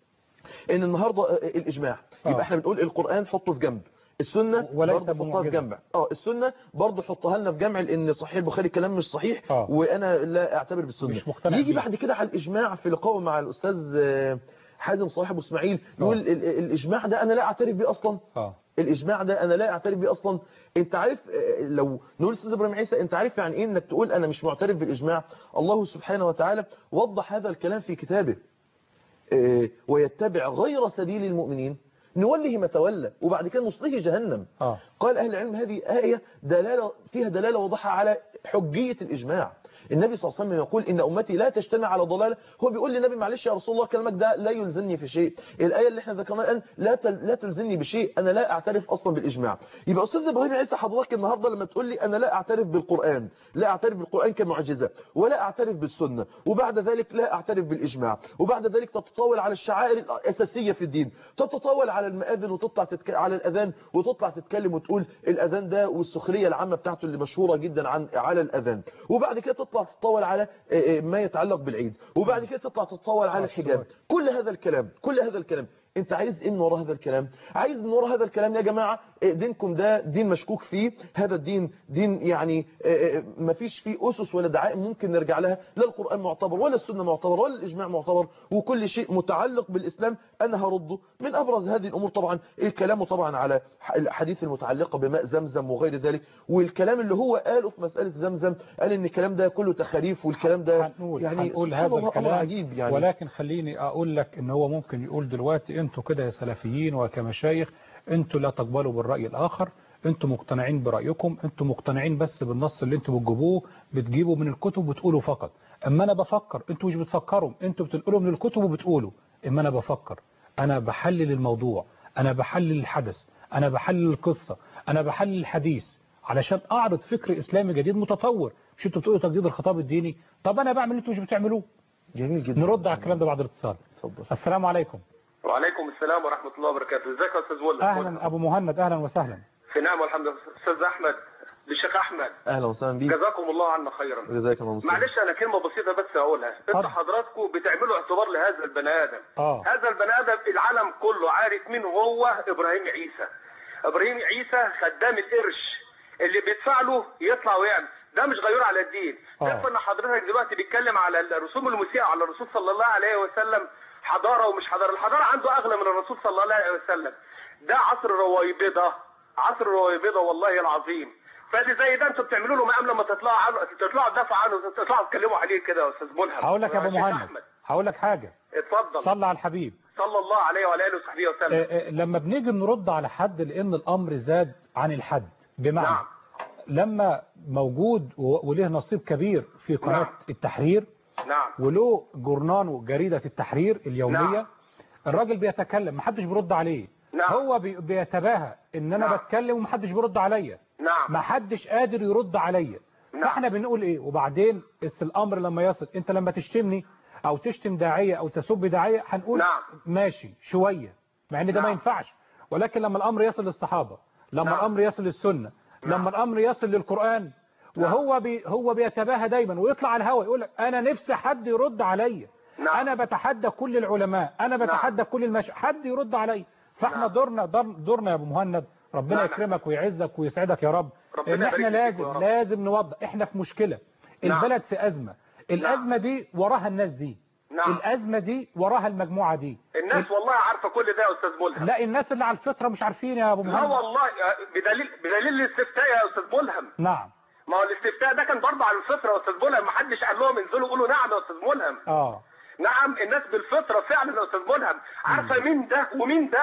ان النهارده آه، الاجماع آه. يبقى احنا بنقول القرآن حطه في جنب السنة وليس برضه حطها في بمعجزة. جنب اه السنة برضه حطها لنا في جمع لان صحيح البخاري كلام مش صحيح آه. وانا لا اعتبر بالسنة مش مقتنع يجي بيه. بعد كده على الاجماع في لقائه مع الاستاذ آه، حازم صلاح ابو اسماعيل يقول ال- ال- الاجماع ده انا لا اعترف بيه اصلا اه الاجماع ده انا لا اعترف بيه اصلا انت عارف آه، لو نقول استاذ ابراهيم عيسى انت عارف يعني ايه انك تقول انا مش معترف بالاجماع الله سبحانه وتعالى وضح هذا الكلام في كتابه آه، ويتبع غير سبيل المؤمنين نوله ما تولى وبعد كده نصله جهنم اه قال أهل العلم هذه آية دلالة فيها دلالة واضحة على حجية الإجماع النبي صلى الله عليه وسلم يقول إن أمتي لا تجتمع على ضلالة هو بيقول للنبي معلش يا رسول الله كلامك ده لا يلزمني في شيء الآية اللي احنا ذكرناها الآن لا تل لا تلزمني بشيء أنا لا أعترف أصلا بالإجماع يبقى أستاذ إبراهيم عيسى حضرتك النهاردة لما تقول لي أنا لا أعترف بالقرآن لا أعترف بالقرآن كمعجزة ولا أعترف بالسنة وبعد ذلك لا أعترف بالإجماع وبعد ذلك تتطاول على الشعائر الأساسية في الدين تتطاول على المآذن وتطلع تتك... على الأذان وتطلع تتكلم وتقول الأذان ده والسخرية العامة بتاعته اللي مشهورة جدا عن على الأذان وبعد كده تطلع تتطاول على آه، آه، ما يتعلق بالعيد وبعد كده تطلع تتطاول على الحجاب كل هذا الكلام كل هذا الكلام انت عايز ايه من وراء هذا الكلام عايز من وراء هذا الكلام يا جماعة آه، دينكم ده دين مشكوك فيه هذا الدين دين يعني آه، آه، ما فيش فيه أسس ولا دعائم ممكن نرجع لها لا القرآن معتبر ولا السنة معتبر ولا الإجماع معتبر وكل شيء متعلق بالإسلام أنا هرده من أبرز هذه الأمور طبعا الكلام طبعا على ح- الحديث المتعلقة بماء زمزم وغير ذلك والكلام اللي هو قاله في مسألة زمزم قال إن الكلام ده كله تخاريف والكلام ده هنقول يعني هنقول سبحان هذا الله الكلام أمر عجيب يعني ولكن خليني اقول لك ان هو ممكن يقول دلوقتي انتوا كده يا سلفيين وكمشايخ انتوا لا تقبلوا بالرأي الاخر انتوا مقتنعين برأيكم انتوا مقتنعين بس بالنص اللي انتوا بتجيبوه بتجيبوا من الكتب وتقولوا فقط اما انا بفكر انتوا مش بتفكروا انتوا بتنقلوا من الكتب وبتقولوا اما انا بفكر انا بحلل الموضوع انا بحلل الحدث انا بحلل القصة انا بحلل الحديث علشان اعرض فكر اسلامي جديد متطور مش انتوا بتقولوا تجديد الخطاب الديني طب انا بعمل اللي انتوا مش بتعملوه جميل جدا نرد على الكلام ده بعد الاتصال اتفضل السلام عليكم وعليكم السلام ورحمة الله وبركاته ازيك يا استاذ ولد اهلا ابو مهند اهلا وسهلا في نعم والحمد لله استاذ احمد الشيخ احمد أهلا وسهلا بيك جزاكم الله عنا خيرا جزاك الله خير معلش انا كلمه بسيطه بس اقولها انتوا حضراتكم بتعملوا اعتبار لهذا البني ادم اه هذا البني ادم العالم كله عارف مين هو ابراهيم عيسى ابراهيم عيسى خدام القرش اللي بيدفع له يطلع ويعمل ده مش غيور على الدين آه. يكفي ان حضرتك دلوقتي بيتكلم على الرسوم المسيئه على الرسول صلى الله عليه وسلم حضاره ومش حضاره الحضاره عنده اغلى من الرسول صلى الله عليه وسلم ده عصر الرويبضه عصر الرويبضه والله العظيم فادي زي ده انتوا بتعملوا له مقام لما تطلعوا عنه تطلعوا تدافعوا عنه تطلعوا تتكلموا عليه كده يا استاذ ملهم هقول لك يا ابو شيخ مهند أحمد. هقول لك حاجه اتفضل صلى على الحبيب صلى الله عليه وعلى اله وصحبه وسلم آه، آه، لما بنيجي نرد على حد لان الامر زاد عن الحد بمعنى نعم. لما موجود و- وله نصيب كبير في قناه نعم. التحرير نعم وله جورنان وجريده التحرير اليوميه نعم. الراجل بيتكلم محدش بيرد عليه نعم. هو بي- بيتباهى ان انا نعم. بتكلم ومحدش بيرد عليا نعم محدش قادر يرد عليا نعم. فاحنا بنقول ايه وبعدين اس الامر لما يصل انت لما تشتمني او تشتم داعيه او تسب داعيه هنقول نعم. ماشي شويه مع ان ده ما نعم. ينفعش ولكن لما الامر يصل للصحابه لما نعم. الامر يصل للسنه لما الامر يصل للقران وهو بي هو بيتباهى دايما ويطلع على الهواء يقول لك انا نفسي حد يرد عليا نعم. انا بتحدى كل العلماء انا بتحدى كل المش حد يرد عليا فاحنا نعم. دورنا دور- دورنا يا ابو مهند ربنا نعم. يكرمك ويعزك ويسعدك يا رب ربنا ان احنا يبارك فيك لازم يا رب. لازم نوضح احنا في مشكلة نعم. البلد في أزمة الأزمة دي وراها الناس دي نعم. الأزمة دي وراها المجموعة دي الناس والله عارفه كل ده يا استاذ ملهم لا الناس اللي على الفطرة مش عارفين يا أبو لا مهند والله بدليل بدليل الاستفتاء يا استاذ ملهم نعم ما هو الاستفتاء ده كان برضه على الفطره يا استاذ ملهم ما حدش قال لهم انزلوا قولوا نعم يا استاذ ملهم اه نعم الناس بالفطره فعلا يا استاذ ملهم عارفه مين ده ومين ده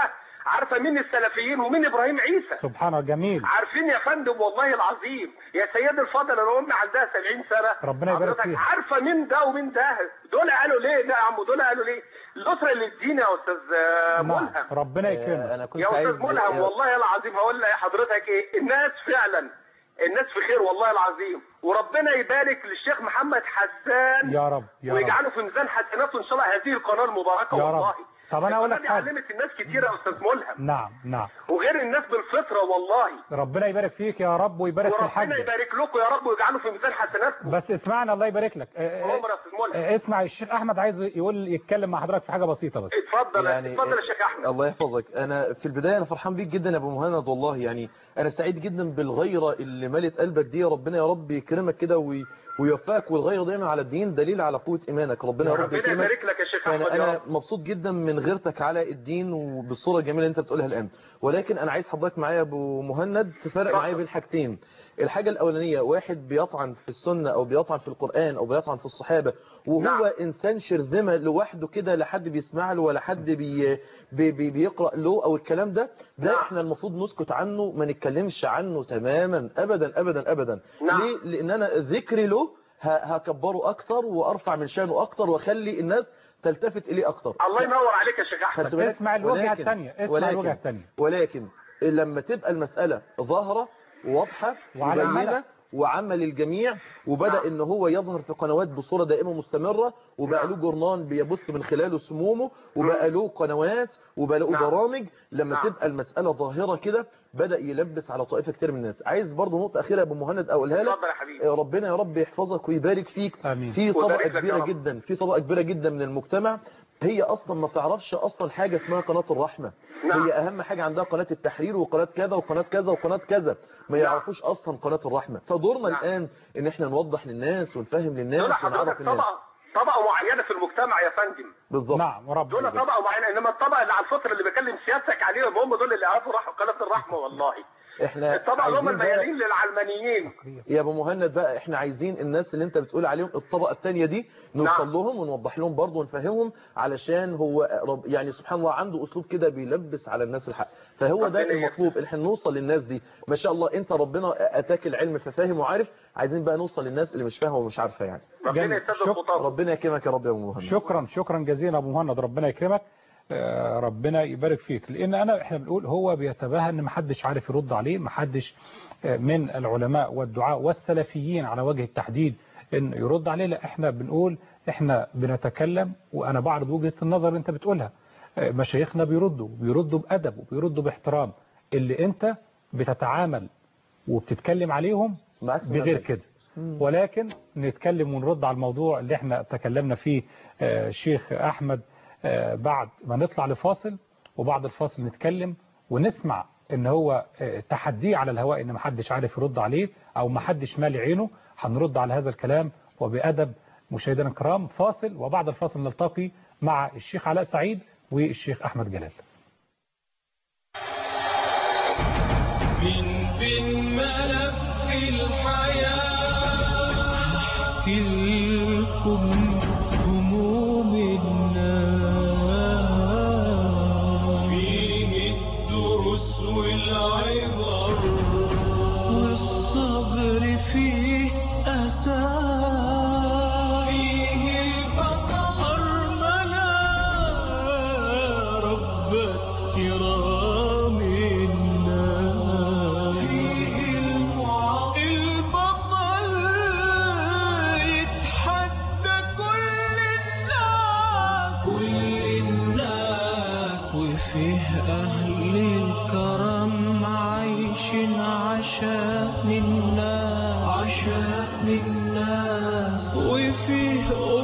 عارفه مين السلفيين ومين ابراهيم عيسى سبحان الله جميل عارفين يا فندم والله العظيم يا سيدي الفاضل انا امي عندها 70 سنه ربنا يبارك حضرتك فيك. عارفه مين ده ومين ده دول قالوا ليه ده يا عم دول قالوا ليه الاسره للدين يا استاذ آه، نعم ملهم ربنا يكرمك انا كنت يا عايز استاذ ملهم والله العظيم هقول لحضرتك ايه الناس فعلا الناس في خير والله العظيم وربنا يبارك للشيخ محمد حسان يا رب يا رب ويجعله في ميزان حسناته ان شاء الله هذه القناه المباركه يا والله رب طب انا اقول لك القناة دي حاجه علمت الناس كتير يا استاذ ملهم نعم نعم وغير الناس بالفطره والله ربنا يبارك فيك يا رب ويبارك في وربنا الحاج يبارك لكم يا رب ويجعله في ميزان حسناتكم بس اسمعنا الله يبارك لك آه، عمر يا استاذ ملهم آه، اسمع الشيخ احمد عايز يقول يتكلم مع حضرتك في حاجه بسيطه بس اتفضل يعني اتفضل يا شيخ احمد الله يحفظك انا في البدايه انا فرحان بيك جدا يا ابو مهند والله يعني انا سعيد جدا بالغيره اللي ملت قلبك دي ربنا يا رب يكرمك كده وي- ويوفقك والغيره دايما على الدين دليل على قوه ايمانك ربنا يا رب ربنا يكرمك يبارك لك يا شيخ احمد فانا يا انا رب مبسوط جدا من غيرتك على الدين وبالصوره الجميله اللي انت بتقولها الان ولكن انا عايز حضرتك معايا يا ابو مهند تفرق معايا بين حاجتين الحاجه الاولانيه واحد بيطعن في السنه او بيطعن في القران او بيطعن في الصحابه وهو نعم. انسان شرذمه لوحده كده لا حد بيسمع له ولا حد بي بي بي بيقرا له او الكلام ده ده نعم. احنا المفروض نسكت عنه ما نتكلمش عنه تماما ابدا ابدا ابدا نعم. ليه لان انا ذكري له ه- هكبره اكتر وارفع من شانه اكتر واخلي الناس تلتفت اليه اكتر الله ينور عليك يا شيخ احمد خدت بالك؟ اسمع الوجهه ولكن- الثانيه اسمع ولكن- الوجهه الثانيه ولكن لما تبقى المسألة ظاهرة واضحة وعلى مبينة الملأ. وعامة للجميع وبدأ نعم. ان هو يظهر في قنوات بصورة دائمة مستمرة وبقى له جورنان بيبث من خلاله سمومه وبقى له قنوات وبقى له نعم. برامج لما نعم. تبقى المسألة ظاهرة كده بدأ يلبس على طائفة كتير من الناس عايز برضه نقطة أخيرة يا أبو مهند أقولها لك اتفضل يا حبيبي ربنا يا رب يحفظك ويبارك فيك آمين. في ويبارك طبقة لك يا كبيرة رب. جدا في طبقة كبيرة جدا من المجتمع هي أصلا ما تعرفش أصلا حاجة اسمها قناة الرحمة نعم. هي أهم حاجة عندها قناة التحرير وقناة كذا وقناة كذا وقناة كذا ما نعم. يعرفوش أصلا قناة الرحمة فدورنا نعم. الآن إن إحنا نوضح للناس ونفهم دول للناس حضرتك ونعرف الناس طبقه طبقه معينه في المجتمع يا فندم بالظبط نعم ورب دول طبقه معينه انما الطبقه اللي على الفطر اللي بكلم سيادتك عليهم هم دول اللي عرفوا راحوا قناه الرحمه والله إحنا الطبقه اللي هم عايزين بقى- الميالين للعلمانيين يا ابو مهند بقى احنا عايزين الناس اللي انت بتقول عليهم الطبقه الثانيه دي نوصل نعم. لهم ونوضح لهم برضه ونفهمهم علشان هو رب يعني سبحان الله عنده اسلوب كده بيلبس على الناس الحق فهو ده ربنا المطلوب احنا نوصل للناس دي ما شاء الله انت ربنا اتاك العلم ففاهم وعارف عايزين بقى نوصل للناس اللي مش فاهمه ومش عارفه يعني ربنا جميل. يسدد شكرا. خطاهم ربنا يكرمك يا رب يا ابو مهند شكرا شكرا جزيلا ابو مهند ربنا يكرمك آه، ربنا يبارك فيك لان انا احنا بنقول هو بيتباهى ان محدش عارف يرد عليه محدش آه، من العلماء والدعاء والسلفيين على وجه التحديد ان يرد عليه لا احنا بنقول احنا بنتكلم وانا بعرض وجهة النظر اللي انت بتقولها آه، مشايخنا بيردوا بيردوا بادب وبيردوا باحترام اللي انت بتتعامل وبتتكلم عليهم بعكس بغير المنهج. كده ولكن نتكلم ونرد على الموضوع اللي احنا تكلمنا فيه آه، شيخ أحمد آه، بعد ما نطلع لفاصل وبعد الفاصل نتكلم ونسمع ان هو آه، تحديه على الهواء ان محدش عارف يرد عليه او محدش مالي عينه هنرد على هذا الكلام وبأدب مشاهدينا الكرام فاصل وبعد الفاصل نلتقي مع الشيخ علاء سعيد والشيخ أحمد جلال من بين ملف الحياة تلكم هموم الناس فيه الدروس والعبر والصبر فيه أساس فيه البطل أرملة ربت كرام الناس فيه المع- البطل يتحدى كل الناس كل الناس وفيه أهل الكرم عايشين عشان الناس عشان الناس وفيه